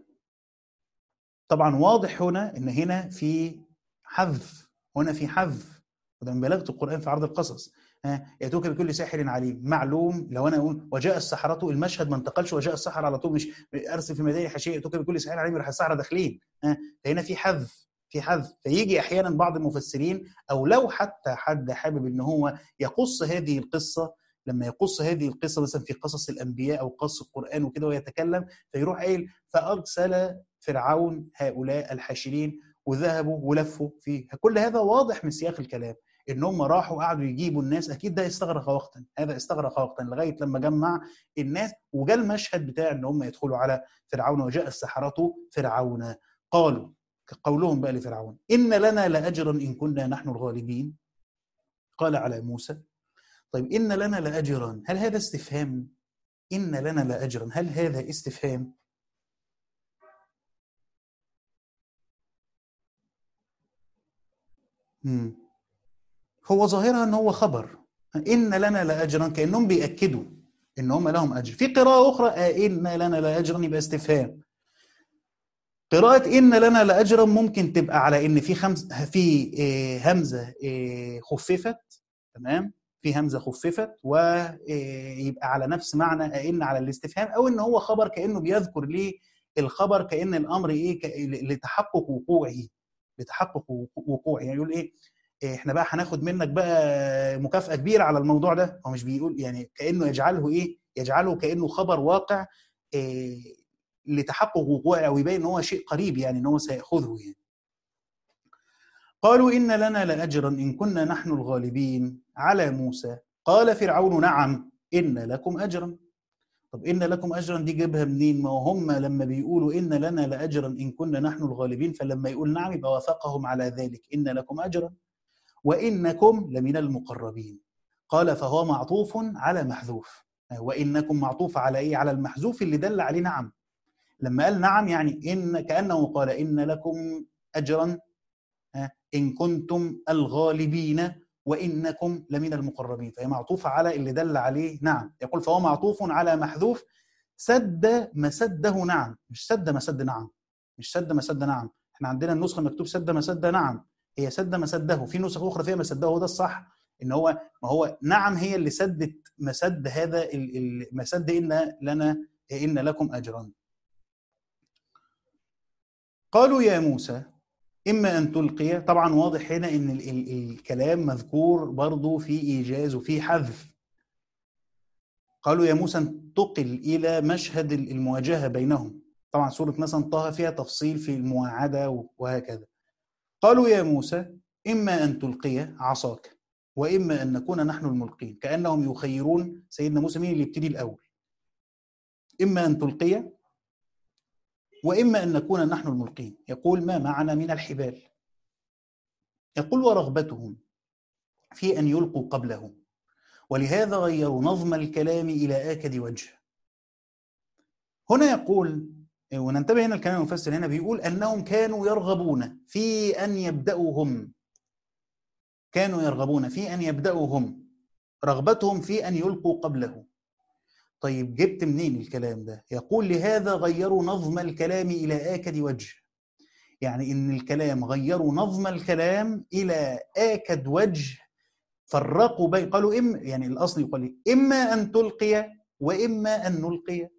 طبعا واضح هنا ان هنا في حذف هنا في حذف وده من بلاغه القران في عرض القصص ياتوك بكل ساحر عليم معلوم لو انا اقول وجاء السحرة المشهد ما انتقلش وجاء السحر على طول مش ارسل في مدينه حشيه ياتوك بكل ساحر عليم راح السحرة داخلين فهنا في حذف في حذف فيجي احيانا بعض المفسرين او لو حتى حد حابب ان هو يقص هذه القصه لما يقص هذه القصه مثلا في قصص الانبياء او قصص القران وكده ويتكلم فيروح قايل فارسل فرعون هؤلاء الحاشرين وذهبوا ولفوا في كل هذا واضح من سياق الكلام ان هم راحوا قعدوا يجيبوا الناس اكيد ده استغرق وقتا هذا استغرق وقتا لغايه لما جمع الناس وجاء المشهد بتاع ان هم يدخلوا على فرعون وجاء السحرة فرعون قالوا قولهم بقى لفرعون ان لنا لاجرا ان كنا نحن الغالبين قال على موسى طيب ان لنا لاجرا هل هذا استفهام ان لنا لاجرا هل هذا استفهام مم. هو ظاهرها ان هو خبر ان لنا لاجرا كانهم بياكدوا ان هم لهم اجر في قراءه اخرى ان لنا لاجرا يبقى استفهام قراءة إن لنا لأجرا ممكن تبقى على إن في خمس في همزة خففت تمام في همزة خففت ويبقى على نفس معنى إن على الاستفهام أو إن هو خبر كأنه بيذكر ليه الخبر كأن الأمر إيه لتحقق وقوعه لتحقق وقوعه يعني يقول ايه احنا بقى هناخد منك بقى مكافاه كبيره على الموضوع ده هو مش بيقول يعني كانه يجعله ايه يجعله كانه خبر واقع إيه لتحقق وقوعه او يبين ان هو شيء قريب يعني ان هو سياخذه يعني قالوا ان لنا لاجرا ان كنا نحن الغالبين على موسى قال فرعون نعم ان لكم اجرا طب إن لكم أجرا دي جابها منين؟ ما هم لما بيقولوا إن لنا لأجرا إن كنا نحن الغالبين فلما يقول نعم يبقى وافقهم على ذلك إن لكم أجرا وإنكم لمن المقربين قال فهو معطوف على محذوف وإنكم معطوف على إيه؟ على المحذوف اللي دل عليه نعم لما قال نعم يعني إن كأنه قال إن لكم أجرا إن كنتم الغالبين وانكم لمن المقربين فهي معطوفه على اللي دل عليه نعم يقول فهو معطوف على محذوف سد مسده نعم مش سد مسد نعم مش سد مسد نعم احنا عندنا النسخه مكتوب سد مسد نعم هي سد مسده في نسخ اخرى فيها مسده هو ده الصح ان هو ما هو نعم هي اللي سدت مسد هذا ال- ال- مسد ان لنا ان لكم اجرا قالوا يا موسى اما ان تلقي طبعا واضح هنا ان ال ال الكلام مذكور برضو في ايجاز وفي حذف قالوا يا موسى انتقل الى مشهد المواجهه بينهم طبعا سوره مثلا طه فيها تفصيل في المواعده وهكذا قالوا يا موسى اما ان تلقي عصاك واما ان نكون نحن الملقين كانهم يخيرون سيدنا موسى مين اللي يبتدي الاول اما ان تلقي واما ان نكون نحن الملقين يقول ما معنا من الحبال يقول ورغبتهم في ان يلقوا قبله ولهذا غيروا نظم الكلام الى اكد وجه هنا يقول وننتبه هنا الكلام المفسر هنا بيقول انهم كانوا يرغبون في ان يبداوا هم كانوا يرغبون في ان يبداوا هم رغبتهم في ان يلقوا قبله طيب جبت منين الكلام ده يقول لهذا غيروا نظم الكلام الى اكد وجه يعني ان الكلام غيروا نظم الكلام الى اكد وجه فرقوا بين قالوا إما يعني الاصل يقال اما ان تلقي واما ان نلقي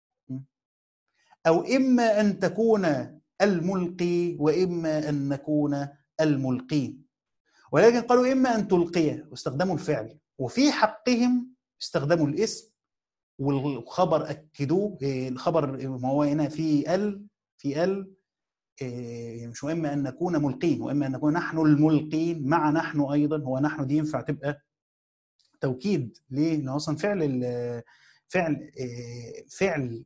او اما ان تكون الملقي واما ان نكون الملقين ولكن قالوا اما ان تلقي واستخدموا الفعل وفي حقهم استخدموا الاسم والخبر اكدوه الخبر ما هو هنا في ال في ال مش واما ان نكون ملقين واما ان نكون نحن الملقين مع نحن ايضا هو نحن دي ينفع تبقى توكيد ليه؟ لان اصلا فعل فعل فعل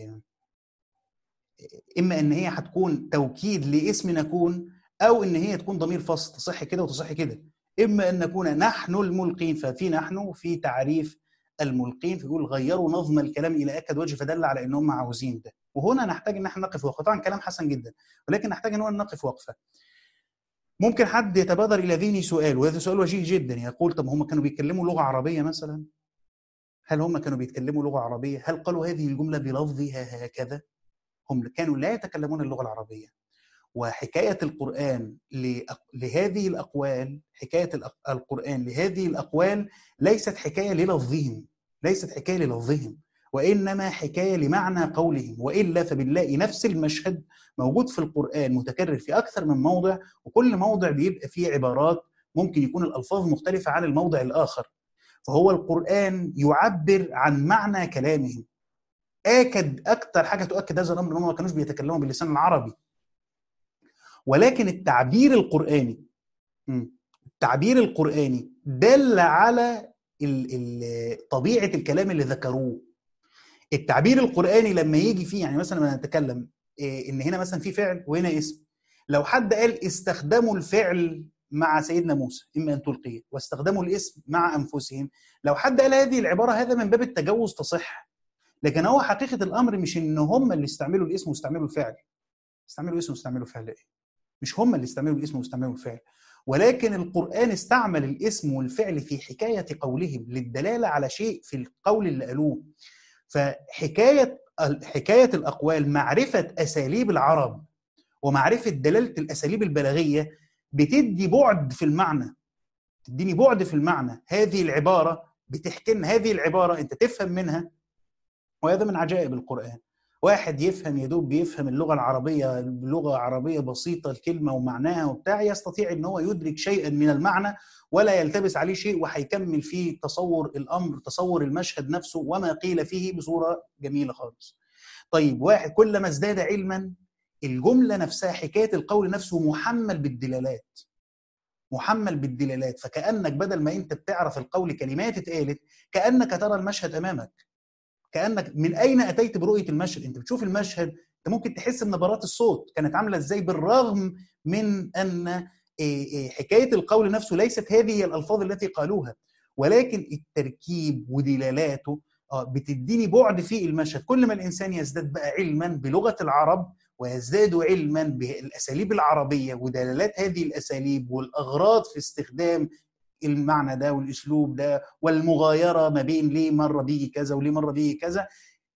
اما ان هي هتكون توكيد لاسم نكون او ان هي تكون ضمير فصل تصح كده وتصح كده اما ان نكون نحن الملقين ففي نحن في تعريف الملقين فيقول غيروا نظم الكلام الى اكد وجه فدل على ان هم عاوزين ده وهنا نحتاج ان احنا نقف وقفه طبعا كلام حسن جدا ولكن نحتاج ان هو نقف وقفه ممكن حد يتبادر الى ذهني سؤال وهذا سؤال وجيه جدا يقول طب هم كانوا بيتكلموا لغه عربيه مثلا هل هم كانوا بيتكلموا لغه عربيه هل قالوا هذه الجمله بلفظها هكذا هم كانوا لا يتكلمون اللغه العربيه وحكايه القران لهذه الاقوال حكايه القران لهذه الاقوال ليست حكايه للفظهم ليست حكايه للفظهم وانما حكايه لمعنى قولهم والا فبنلاقي نفس المشهد موجود في القران متكرر في اكثر من موضع وكل موضع بيبقى فيه عبارات ممكن يكون الالفاظ مختلفه عن الموضع الاخر فهو القران يعبر عن معنى كلامهم اكد اكثر حاجه تؤكد هذا الامر انهم ما كانوش بيتكلموا باللسان العربي ولكن التعبير القراني التعبير القراني دل على طبيعه الكلام اللي ذكروه التعبير القراني لما يجي فيه يعني مثلا لما نتكلم ان هنا مثلا في فعل وهنا اسم لو حد قال استخدموا الفعل مع سيدنا موسى اما ان تلقيه واستخدموا الاسم مع انفسهم لو حد قال هذه العباره هذا من باب التجوز تصح لكن هو حقيقه الامر مش ان هم اللي استعملوا الاسم واستعملوا الفعل استعملوا اسم واستعملوا فعل ايه مش هم اللي استعملوا الاسم واستعملوا الفعل ولكن القرآن استعمل الاسم والفعل في حكاية قولهم للدلالة على شيء في القول اللي قالوه فحكاية حكاية الأقوال معرفة أساليب العرب ومعرفة دلالة الأساليب البلاغية بتدي بعد في المعنى تديني بعد في المعنى هذه العبارة بتحكي لنا هذه العبارة أنت تفهم منها وهذا من عجائب القرآن واحد يفهم يدوب بيفهم اللغه العربيه لغه عربيه بسيطه الكلمه ومعناها وبتاع يستطيع ان هو يدرك شيئا من المعنى ولا يلتبس عليه شيء وهيكمل فيه تصور الامر تصور المشهد نفسه وما قيل فيه بصوره جميله خالص. طيب واحد كلما ازداد علما الجمله نفسها حكايه القول نفسه محمل بالدلالات. محمل بالدلالات فكانك بدل ما انت بتعرف القول كلمات اتقالت كانك ترى المشهد امامك. كانك من اين اتيت برؤيه المشهد انت بتشوف المشهد انت ممكن تحس بنبرات الصوت كانت عامله ازاي بالرغم من ان حكايه القول نفسه ليست هذه الالفاظ التي قالوها ولكن التركيب ودلالاته بتديني بعد في المشهد كل ما الانسان يزداد بقى علما بلغه العرب ويزداد علما بالاساليب العربيه ودلالات هذه الاساليب والاغراض في استخدام المعنى ده والاسلوب ده والمغايره ما بين ليه مره بيجي كذا وليه مره بيجي كذا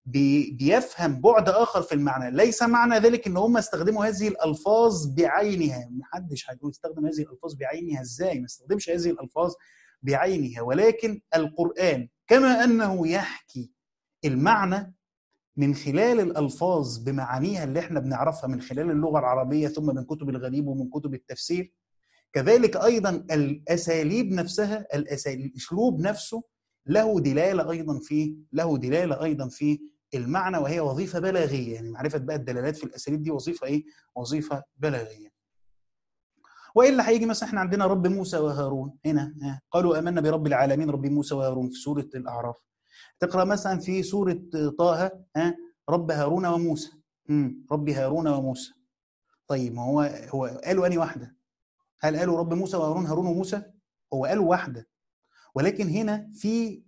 بي بيفهم بعد اخر في المعنى ليس معنى ذلك ان هم استخدموا هذه الالفاظ بعينها محدش هيقول يستخدم هذه الالفاظ بعينها ازاي ما استخدمش هذه الالفاظ بعينها ولكن القران كما انه يحكي المعنى من خلال الالفاظ بمعانيها اللي احنا بنعرفها من خلال اللغه العربيه ثم من كتب الغريب ومن كتب التفسير كذلك ايضا الاساليب نفسها الاساليب الاسلوب نفسه له دلاله ايضا في له دلاله ايضا في المعنى وهي وظيفه بلاغيه يعني معرفه بقى الدلالات في الاساليب دي وظيفه ايه؟ وظيفه بلاغيه. والا هيجي مثلا احنا عندنا رب موسى وهارون هنا قالوا امنا برب العالمين رب موسى وهارون في سوره الاعراف. تقرا مثلا في سوره طه ها رب هارون وموسى امم رب هارون وموسى. طيب ما هو هو قالوا اني واحده؟ هل قالوا رب موسى وهارون هارون وموسى؟ هو قالوا واحده ولكن هنا في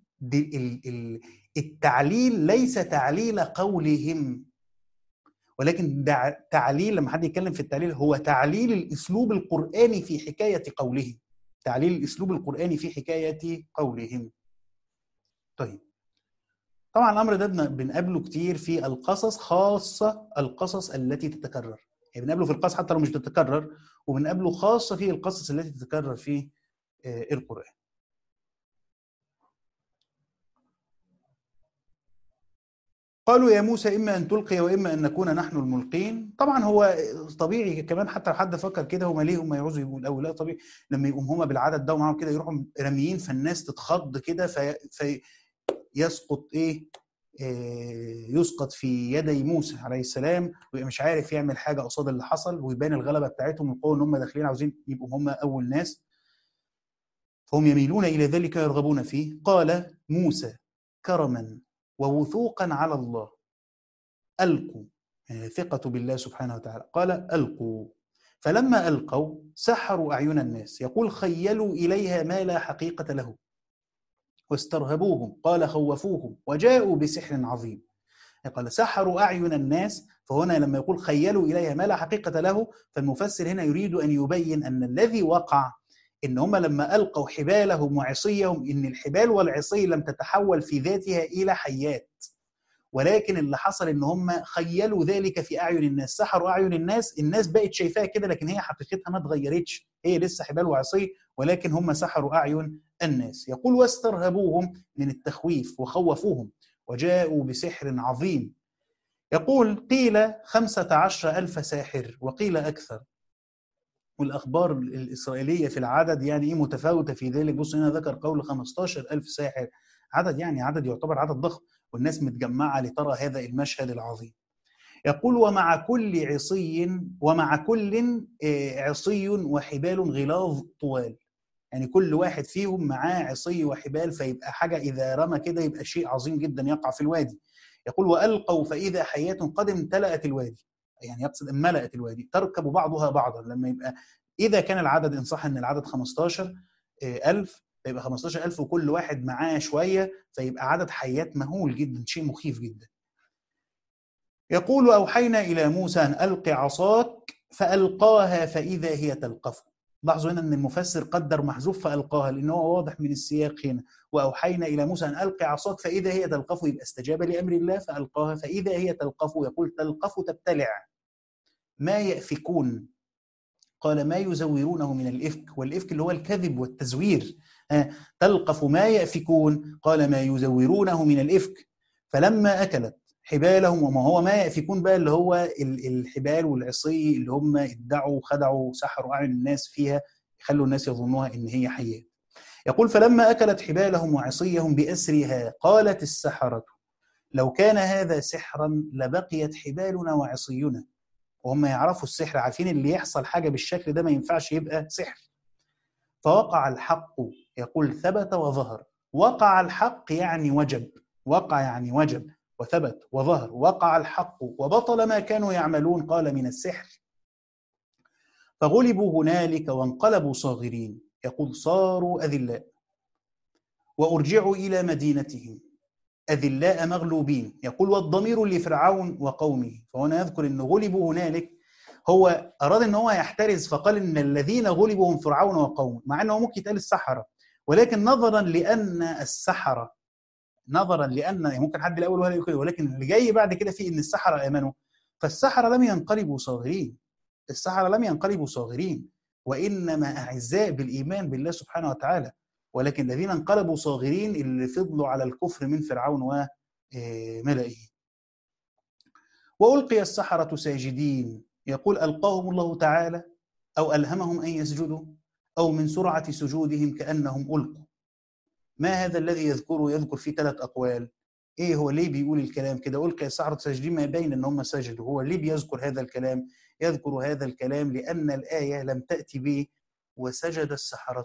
التعليل ليس تعليل قولهم ولكن تعليل لما حد يتكلم في التعليل هو تعليل الاسلوب القراني في حكايه قوله تعليل الاسلوب القراني في حكايه قولهم طيب طبعا الامر ده بنقابله كتير في القصص خاصه القصص التي تتكرر يعني بنقابله في القصص حتى لو مش بتتكرر وبنقابله خاصه في القصص التي تتكرر في القران قالوا يا موسى اما ان تلقي واما ان نكون نحن الملقين طبعا هو طبيعي كمان حتى لو حد فكر كده هم ليه هم يعوزوا يقول او لا طبيعي لما يقوم هم بالعدد ده ومعاهم كده يروحوا راميين فالناس تتخض كده في فيسقط ايه إيه يسقط في يدي موسى عليه السلام ويبقى مش عارف يعمل حاجه قصاد اللي حصل ويبان الغلبه بتاعتهم القوه ان هم داخلين عاوزين يبقوا هم اول ناس فهم يميلون الى ذلك ويرغبون فيه قال موسى كرما ووثوقا على الله ألقوا يعني ثقة بالله سبحانه وتعالى قال ألقوا فلما ألقوا سحروا أعين الناس يقول خيلوا إليها ما لا حقيقة له واسترهبوهم قال خوفوهم وجاءوا بسحر عظيم قال سحروا أعين الناس فهنا لما يقول خيلوا إليها ما لا حقيقة له فالمفسر هنا يريد أن يبين أن الذي وقع ان هم لما القوا حبالهم وعصيهم ان الحبال والعصي لم تتحول في ذاتها الى حيات ولكن اللي حصل ان هم خيلوا ذلك في اعين الناس سحروا اعين الناس الناس بقت شايفاها كده لكن هي حقيقتها ما اتغيرتش هي لسه حبال وعصي ولكن هم سحروا اعين الناس يقول واسترهبوهم من التخويف وخوفوهم وجاءوا بسحر عظيم يقول قيل خمسة عشر ألف ساحر وقيل أكثر والاخبار الاسرائيليه في العدد يعني ايه متفاوته في ذلك بص هنا ذكر قول 15000 ساحر عدد يعني عدد يعتبر عدد ضخم والناس متجمعه لترى هذا المشهد العظيم يقول ومع كل عصي ومع كل عصي وحبال غلاظ طوال يعني كل واحد فيهم معاه عصي وحبال فيبقى حاجه اذا رمى كده يبقى شيء عظيم جدا يقع في الوادي يقول والقوا فاذا حياه قد امتلأت الوادي يعني يقصد املأت الوادي تركب بعضها بعضا لما يبقى إذا كان العدد إن صح إن العدد 15000 فيبقى 15000 وكل واحد معاه شوية فيبقى عدد حيات مهول جدا شيء مخيف جدا يقول أوحينا إلى موسى أن ألق عصاك فألقاها فإذا هي تلقف لاحظوا هنا ان المفسر قدر محذوف فالقاها لان هو واضح من السياق هنا واوحينا الى موسى ان القي عصاك فاذا هي تلقف يبقى استجاب لامر الله فالقاها فاذا هي تلقف يقول تلقف تبتلع ما يأفكون قال ما يزورونه من الإفك والإفك اللي هو الكذب والتزوير تلقف ما يأفكون قال ما يزورونه من الإفك فلما أكلت حبالهم وما هو ما يأفكون بقى اللي هو الحبال والعصي اللي هم ادعوا خدعوا سحروا أعين الناس فيها يخلوا الناس يظنوها إن هي حيات يقول فلما أكلت حبالهم وعصيهم بأسرها قالت السحرة لو كان هذا سحرا لبقيت حبالنا وعصينا وهم يعرفوا السحر عارفين اللي يحصل حاجه بالشكل ده ما ينفعش يبقى سحر فوقع الحق يقول ثبت وظهر وقع الحق يعني وجب وقع يعني وجب وثبت وظهر وقع الحق وبطل ما كانوا يعملون قال من السحر فغلبوا هنالك وانقلبوا صاغرين يقول صاروا أذلاء وأرجعوا إلى مدينتهم أذلاء مغلوبين يقول والضمير لفرعون وقومه فهنا يذكر أن غلبوا هنالك هو أراد أن هو يحترز فقال أن الذين غلبوا هم فرعون وقومه مع أنه ممكن يتقال السحرة ولكن نظرا لأن السحرة نظرا لان ممكن حد الاول ولا كده ولكن اللي جاي بعد كده فيه ان السحره امنوا فالسحره لم ينقلبوا صاغرين السحره لم ينقلبوا صاغرين وانما اعزاء بالايمان بالله سبحانه وتعالى ولكن الذين انقلبوا صاغرين اللي فضلوا على الكفر من فرعون وملئه والقي السحره ساجدين يقول القاهم الله تعالى او الهمهم ان يسجدوا او من سرعه سجودهم كانهم القوا ما هذا الذي يذكره يذكر فيه ثلاث اقوال ايه هو ليه بيقول الكلام كده القي السحره ساجدين ما يبين ان هم سجدوا هو ليه بيذكر هذا الكلام يذكر هذا الكلام لان الايه لم تاتي به وسجد السحره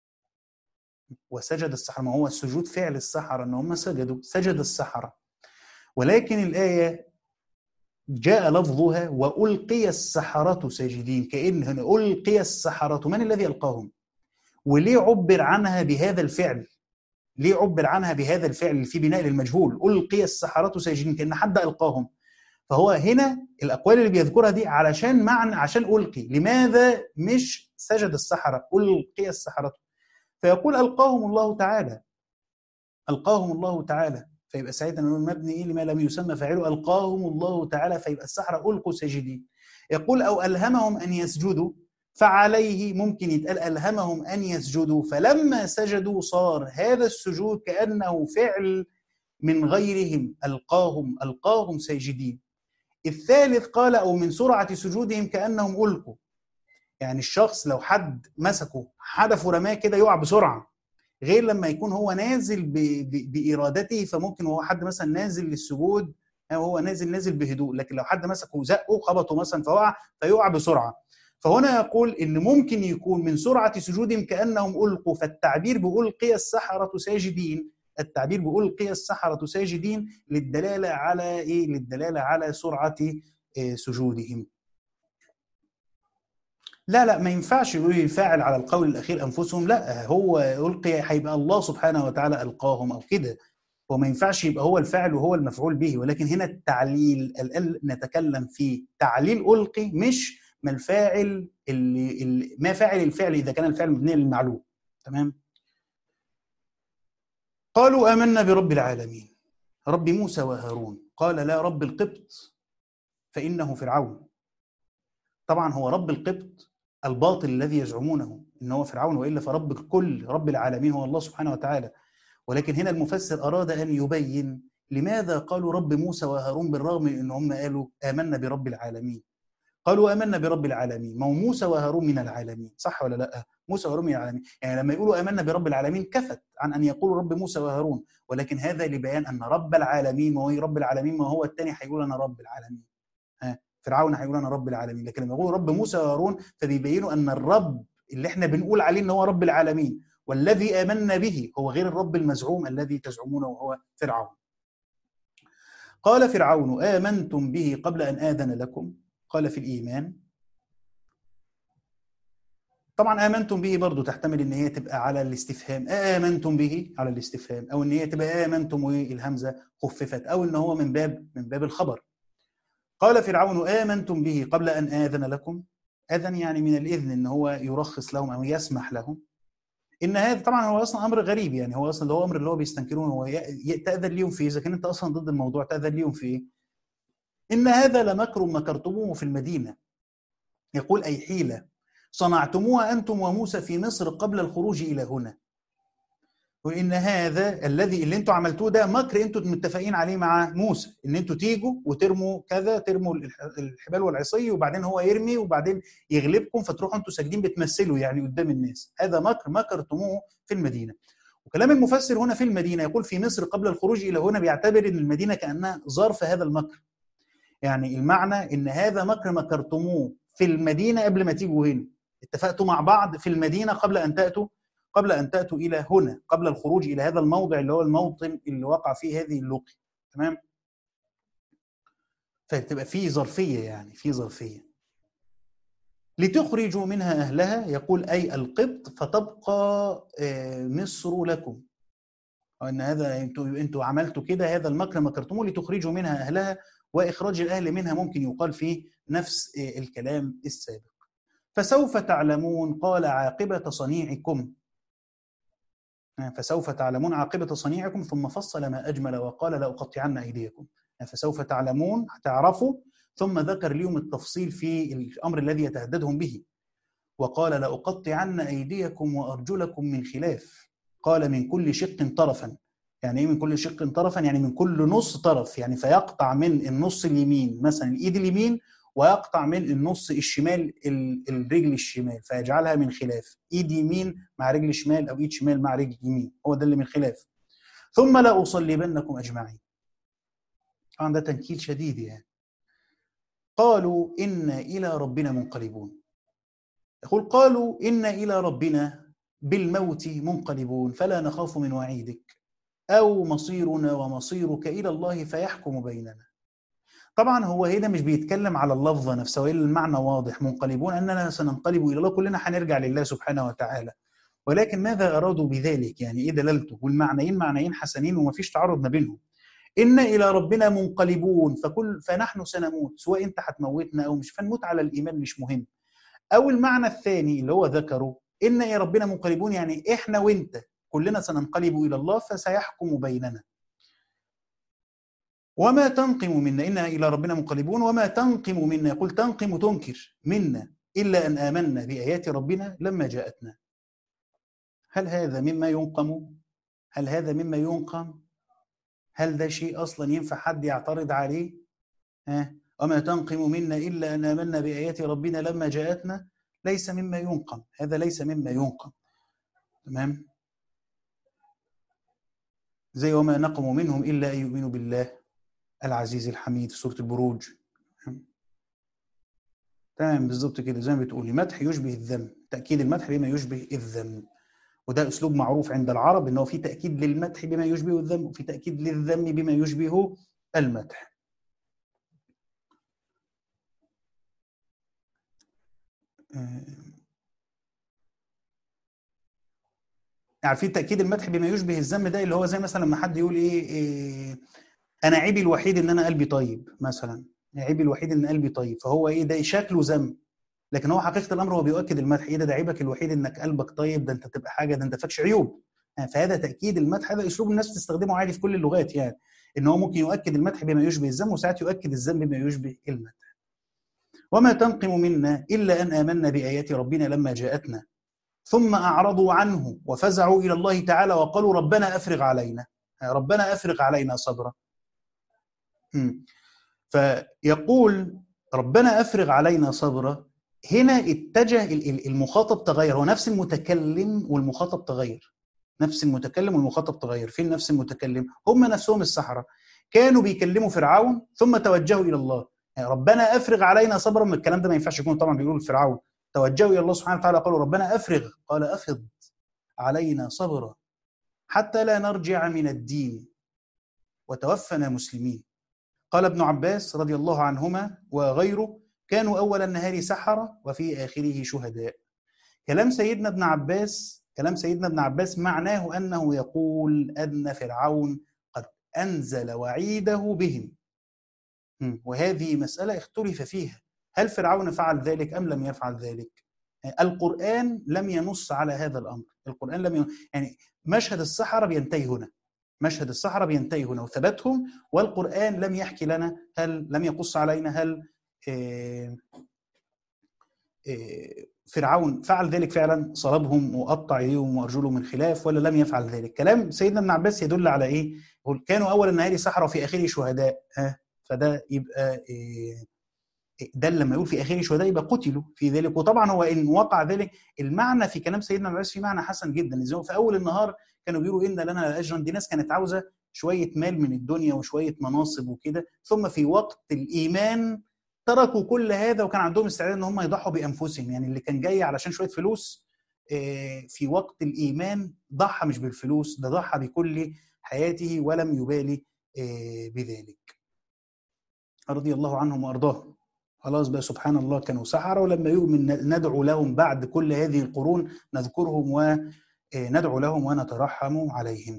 وسجد السحره ما هو السجود فعل السحره ان هم سجدوا سجد السحره ولكن الايه جاء لفظها والقي السحره ساجدين كان هنا القي السحره من الذي القاهم وليه عبر عنها بهذا الفعل ليه عبر عنها بهذا الفعل في بناء للمجهول القي السحره ساجدين كان حد القاهم فهو هنا الاقوال اللي بيذكرها دي علشان معنى عشان القي لماذا مش سجد السحره القي السحره فيقول القاهم الله تعالى القاهم الله تعالى فيبقى ساعتها نقول مبني ايه لما لم يسمى فاعله القاهم الله تعالى فيبقى السحره القوا ساجدين يقول او الهمهم ان يسجدوا فعليه ممكن يتقال ألهمهم أن يسجدوا فلما سجدوا صار هذا السجود كأنه فعل من غيرهم ألقاهم ألقاهم ساجدين الثالث قال أو من سرعة سجودهم كأنهم ألقوا يعني الشخص لو حد مسكه حدف ورماه كده يقع بسرعة غير لما يكون هو نازل ب... ب... بإرادته فممكن هو حد مثلا نازل للسجود هو نازل نازل بهدوء لكن لو حد مسكه وزقه خبطه مثلا فوقع فيقع بسرعه فهنا يقول ان ممكن يكون من سرعه سجودهم كانهم القوا فالتعبير بالقي السحره ساجدين التعبير بالقي السحره ساجدين للدلاله على ايه للدلاله على سرعه سجودهم لا لا ما ينفعش يقول الفاعل على القول الاخير انفسهم لا هو القي هيبقى الله سبحانه وتعالى القاهم او كده وما ينفعش يبقى هو الفاعل وهو المفعول به ولكن هنا التعليل نتكلم في تعليل القي مش ما الفاعل اللي, اللي ما فاعل الفعل اذا كان الفعل مبني للمعلوم تمام قالوا آمنا برب العالمين رب موسى وهارون قال لا رب القبط فإنه فرعون طبعا هو رب القبط الباطل الذي يزعمونه ان هو فرعون والا فرب الكل رب العالمين هو الله سبحانه وتعالى ولكن هنا المفسر اراد ان يبين لماذا قالوا رب موسى وهارون بالرغم من ان هم قالوا امنا برب العالمين قالوا امنا برب العالمين ما هو موسى وهارون من العالمين صح ولا لا موسى وهارون من العالمين يعني لما يقولوا امنا برب العالمين كفت عن ان يقولوا رب موسى وهارون ولكن هذا لبيان ان رب العالمين ما هو رب العالمين ما هو الثاني هيقول انا رب العالمين ها فرعون هيقول انا رب العالمين لكن لما يقولوا رب موسى وهارون فبيبينوا ان الرب اللي احنا بنقول عليه ان هو رب العالمين والذي امنا به هو غير الرب المزعوم الذي تزعمونه وهو فرعون قال فرعون امنتم به قبل ان اذن لكم قال في الإيمان طبعا آمنتم به برضو تحتمل إن هي تبقى على الاستفهام آمنتم به على الاستفهام أو إن هي تبقى آمنتم والهمزة خففت أو إن هو من باب من باب الخبر قال فرعون آمنتم به قبل أن آذن لكم أذن يعني من الإذن إن هو يرخص لهم أو يسمح لهم إن هذا طبعا هو أصلا أمر غريب يعني هو أصلا هو أمر اللي هو بيستنكرونه هو تأذن ليهم فيه إذا كان أنت أصلا ضد الموضوع تأذن ليهم فيه إن هذا لمكر مكرتموه في المدينة يقول أي حيلة صنعتموها أنتم وموسى في مصر قبل الخروج إلى هنا وإن هذا الذي اللي انتوا عملتوه ده مكر انتوا متفقين عليه مع موسى ان انتوا تيجوا وترموا كذا ترموا الحبال والعصي وبعدين هو يرمي وبعدين يغلبكم فتروحوا انتوا ساجدين بتمثلوا يعني قدام الناس هذا مكر مكرتموه في المدينه وكلام المفسر هنا في المدينه يقول في مصر قبل الخروج الى هنا بيعتبر ان المدينه كانها ظرف هذا المكر يعني المعنى ان هذا مكر مكرتموه في المدينه قبل ما تيجوا هنا اتفقتوا مع بعض في المدينه قبل ان تاتوا قبل ان تاتوا الى هنا قبل الخروج الى هذا الموضع اللي هو الموطن اللي وقع فيه هذه اللقي تمام فتبقى في ظرفيه يعني في ظرفيه لتخرجوا منها اهلها يقول اي القبط فتبقى مصر لكم ان هذا انتوا انتوا عملتوا كده هذا المكر مكرتموه لتخرجوا منها اهلها واخراج الاهل منها ممكن يقال في نفس الكلام السابق فسوف تعلمون قال عاقبه صنيعكم فسوف تعلمون عاقبة صنيعكم ثم فصل ما أجمل وقال لأقطعن أيديكم فسوف تعلمون هتعرفوا ثم ذكر لهم التفصيل في الأمر الذي يتهددهم به وقال لأقطعن أيديكم وأرجلكم من خلاف قال من كل شق طرفا يعني ايه من كل شق طرفا يعني من كل نص طرف يعني فيقطع من النص اليمين مثلا الايد اليمين ويقطع من النص الشمال الرجل الشمال فيجعلها من خلاف ايد يمين مع رجل شمال او ايد شمال مع رجل يمين هو ده اللي من خلاف ثم لا اصلبنكم اجمعين طبعا ده تنكيل شديد يعني قالوا انا الى ربنا منقلبون يقول قالوا انا الى ربنا بالموت منقلبون فلا نخاف من وعيدك او مصيرنا ومصيرك الى الله فيحكم بيننا طبعا هو هنا مش بيتكلم على اللفظه نفسها وإلا المعنى واضح منقلبون اننا سننقلب الى الله كلنا هنرجع لله سبحانه وتعالى ولكن ماذا ارادوا بذلك يعني ايه دلالته والمعنيين معنيين حسنين وما فيش تعارض ما بينهم إن إلى ربنا منقلبون فكل فنحن سنموت سواء أنت هتموتنا أو مش فنموت على الإيمان مش مهم أو المعنى الثاني اللي هو ذكره إن إلى ربنا منقلبون يعني إحنا وأنت كلنا سننقلب إلى الله فسيحكم بيننا وما تنقم منا إنا إلى ربنا منقلبون وما تنقم منا يقول تنقم تنكر منا إلا أن آمنا بآيات ربنا لما جاءتنا هل هذا مما ينقم؟ هل هذا مما ينقم؟ هل ده شيء أصلا ينفع حد يعترض عليه؟ ها؟ وما تنقم منا إلا أن آمنا بآيات ربنا لما جاءتنا ليس مما ينقم هذا ليس مما ينقم تمام؟ زي وما نقموا منهم إلا أن يؤمنوا بالله العزيز الحميد في سورة البروج تمام بالظبط كده زي ما بتقولي مدح يشبه الذم تأكيد المدح بما يشبه الذم وده أسلوب معروف عند العرب إنه في تأكيد للمدح بما يشبه الذم وفي تأكيد للذم بما يشبه المدح عارفين تأكيد المدح بما يشبه الذم ده اللي هو زي مثلا لما حد يقول إيه, إيه انا عيبي الوحيد ان انا قلبي طيب مثلا عيبي الوحيد ان قلبي طيب فهو ايه ده شكله ذم لكن هو حقيقه الامر هو بيؤكد المدح ايه ده, ده عيبك الوحيد انك قلبك طيب ده انت تبقى حاجه ده انت فاكش عيوب فهذا تاكيد المدح هذا اسلوب الناس تستخدمه عادي في كل اللغات يعني ان هو ممكن يؤكد المدح بما يشبه الذم وساعات يؤكد الذم بما يشبه المدح وما تنقم منا الا ان امنا بايات ربنا لما جاءتنا ثم اعرضوا عنه وفزعوا الى الله تعالى وقالوا ربنا افرغ علينا ربنا افرغ علينا صبرا فيقول ربنا افرغ علينا صبرا هنا اتجه المخاطب تغير هو نفس المتكلم والمخاطب تغير نفس المتكلم والمخاطب تغير فين نفس المتكلم هم نفسهم السحرة كانوا بيكلموا فرعون ثم توجهوا الى الله يعني ربنا افرغ علينا صبرا من الكلام ده ما ينفعش يكون طبعا بيقولوا فرعون توجهوا الى الله سبحانه وتعالى قالوا ربنا افرغ قال افض علينا صبرا حتى لا نرجع من الدين وتوفنا مسلمين قال ابن عباس رضي الله عنهما وغيره كانوا أول النهار سحرة وفي آخره شهداء كلام سيدنا ابن عباس كلام سيدنا ابن عباس معناه أنه يقول أن فرعون قد أنزل وعيده بهم وهذه مسألة اختلف فيها هل فرعون فعل ذلك أم لم يفعل ذلك القرآن لم ينص على هذا الأمر القرآن لم ين... يعني مشهد السحرة بينتهي هنا مشهد الصحراء بينتهي هنا وثبتهم والقرآن لم يحكي لنا هل لم يقص علينا هل فرعون فعل ذلك فعلا صلبهم وقطع ايديهم وارجلهم من خلاف ولا لم يفعل ذلك كلام سيدنا ابن عباس يدل على ايه يقول كانوا اول النهار سحرة وفي اخره شهداء ها فده يبقى ده لما يقول في اخره شهداء يبقى قتلوا في ذلك وطبعا هو ان وقع ذلك المعنى في كلام سيدنا ابن عباس في معنى حسن جدا زي في اول النهار كانوا بيقولوا ان لنا اجرا دي ناس كانت عاوزه شويه مال من الدنيا وشويه مناصب وكده ثم في وقت الايمان تركوا كل هذا وكان عندهم استعداد ان هم يضحوا بانفسهم يعني اللي كان جاي علشان شويه فلوس في وقت الايمان ضحى مش بالفلوس ده ضحى بكل حياته ولم يبالي بذلك رضي الله عنهم وارضاهم خلاص بقى سبحان الله كانوا سحرة ولما يؤمن ندعو لهم بعد كل هذه القرون نذكرهم وندعو لهم ونترحم عليهم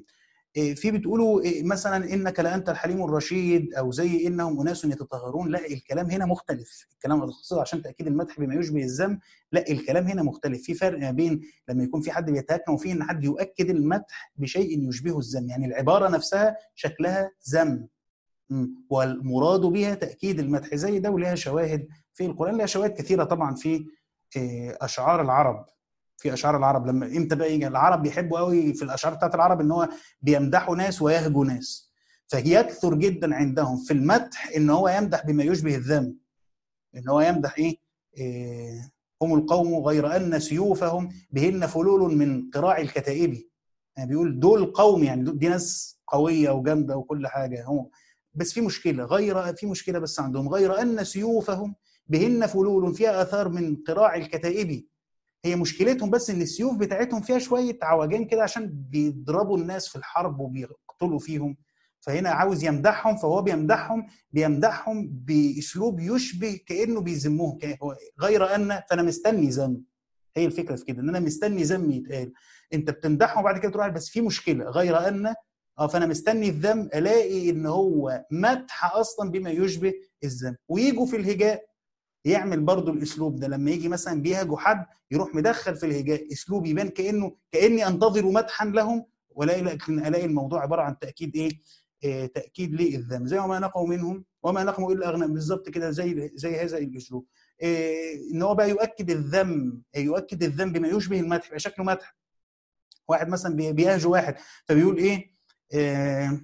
إيه، في بتقولوا إيه، مثلا انك لانت الحليم الرشيد او زي انهم اناس يتطهرون لا الكلام هنا مختلف الكلام الخاص عشان تاكيد المدح بما يشبه الذم لا الكلام هنا مختلف في فرق ما بين لما يكون في حد بيتهكم وفي ان حد يؤكد المدح بشيء يشبهه الذم يعني العباره نفسها شكلها ذم مم. والمراد بها تاكيد المدح زي ده ولها شواهد في القران لها شواهد كثيره طبعا في إيه، اشعار العرب في اشعار العرب لما امتى بقى يجي العرب بيحبوا قوي في الاشعار بتاعت العرب ان هو بيمدحوا ناس ويهجوا ناس فيكثر جدا عندهم في المدح ان هو يمدح بما يشبه الذم ان هو يمدح ايه, إيه هم القوم غير ان سيوفهم بهن فلول من قراع الكتائب يعني بيقول دول قوم يعني دول- دي ناس قويه وجامده وكل حاجه هم بس في مشكله غير في مشكله بس عندهم غير ان سيوفهم بهن فلول فيها اثار من قراع الكتائب هي مشكلتهم بس ان السيوف بتاعتهم فيها شويه عوجان كده عشان بيضربوا الناس في الحرب وبيقتلوا فيهم فهنا عاوز يمدحهم فهو بيمدحهم بيمدحهم باسلوب يشبه كانه بيذمهم كأ- هو- غير ان فانا مستني ذم هي الفكره في كده ان انا مستني ذم يتقال انت بتمدحهم وبعد كده تروح بس في مشكله غير ان اه فانا مستني الذم الاقي ان هو مدح اصلا بما يشبه الذم ويجوا في الهجاء يعمل برضو الاسلوب ده لما يجي مثلا بيهجوا حد يروح مدخل في الهجاء اسلوب يبان كانه كاني انتظر مدحا لهم ولا لكن الاقي الموضوع عباره عن تاكيد ايه؟ إيه تاكيد للذم زي وما نقوا منهم وما نقموا الا اغنى بالظبط كده زي زي هذا الاسلوب إيه ان هو بقى يؤكد الذم يؤكد الذم بما يشبه المدح يبقى شكله مدح واحد مثلا بي- بيهجو واحد فبيقول ايه, إيه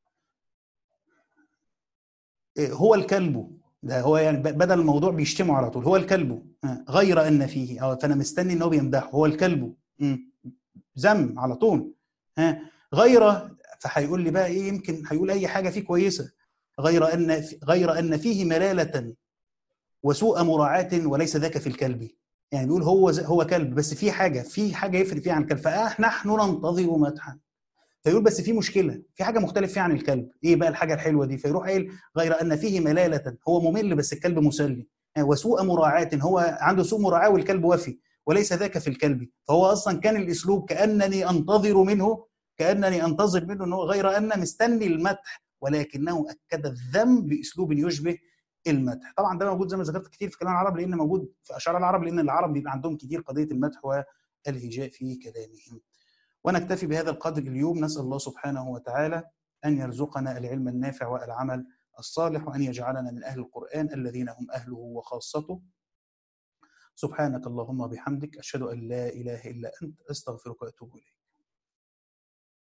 إيه، هو الكلب ده هو يعني ب- بدل الموضوع بيشتمه على طول هو الكلب آه، غير ان فيه اه فانا مستني ان هو بيمدحه هو الكلب مم. ذم على طول ها غير فهيقول لي بقى ايه يمكن هيقول اي حاجه فيه كويسه غير ان غير ان فيه ملاله وسوء مراعاة وليس ذاك في الكلب يعني بيقول هو ز- هو كلب بس في حاجه في حاجه يفرق فيها عن الكلب فنحن ننتظر مدحا فيقول بس في مشكله في حاجه مختلف فيها عن الكلب ايه بقى الحاجه الحلوه دي فيروح قايل غير ان فيه ملاله هو ممل بس الكلب مسلي آه، وسوء مراعاة هو عنده سوء مراعاة والكلب وفي وليس ذاك في الكلب فهو اصلا كان الاسلوب كانني انتظر منه كانني انتظر منه انه غير ان مستني المدح ولكنه اكد الذم باسلوب يشبه المدح طبعا ده موجود زي ما ذكرت كتير في كلام العرب لان موجود في اشعار العرب لان العرب بيبقى عندهم كتير قضيه المدح والهجاء في كلامهم ونكتفي بهذا القدر اليوم نسال الله سبحانه وتعالى ان يرزقنا العلم النافع والعمل الصالح وان يجعلنا من اهل القران الذين هم اهله وخاصته سبحانك اللهم وبحمدك اشهد ان لا اله الا انت استغفرك واتوب اليك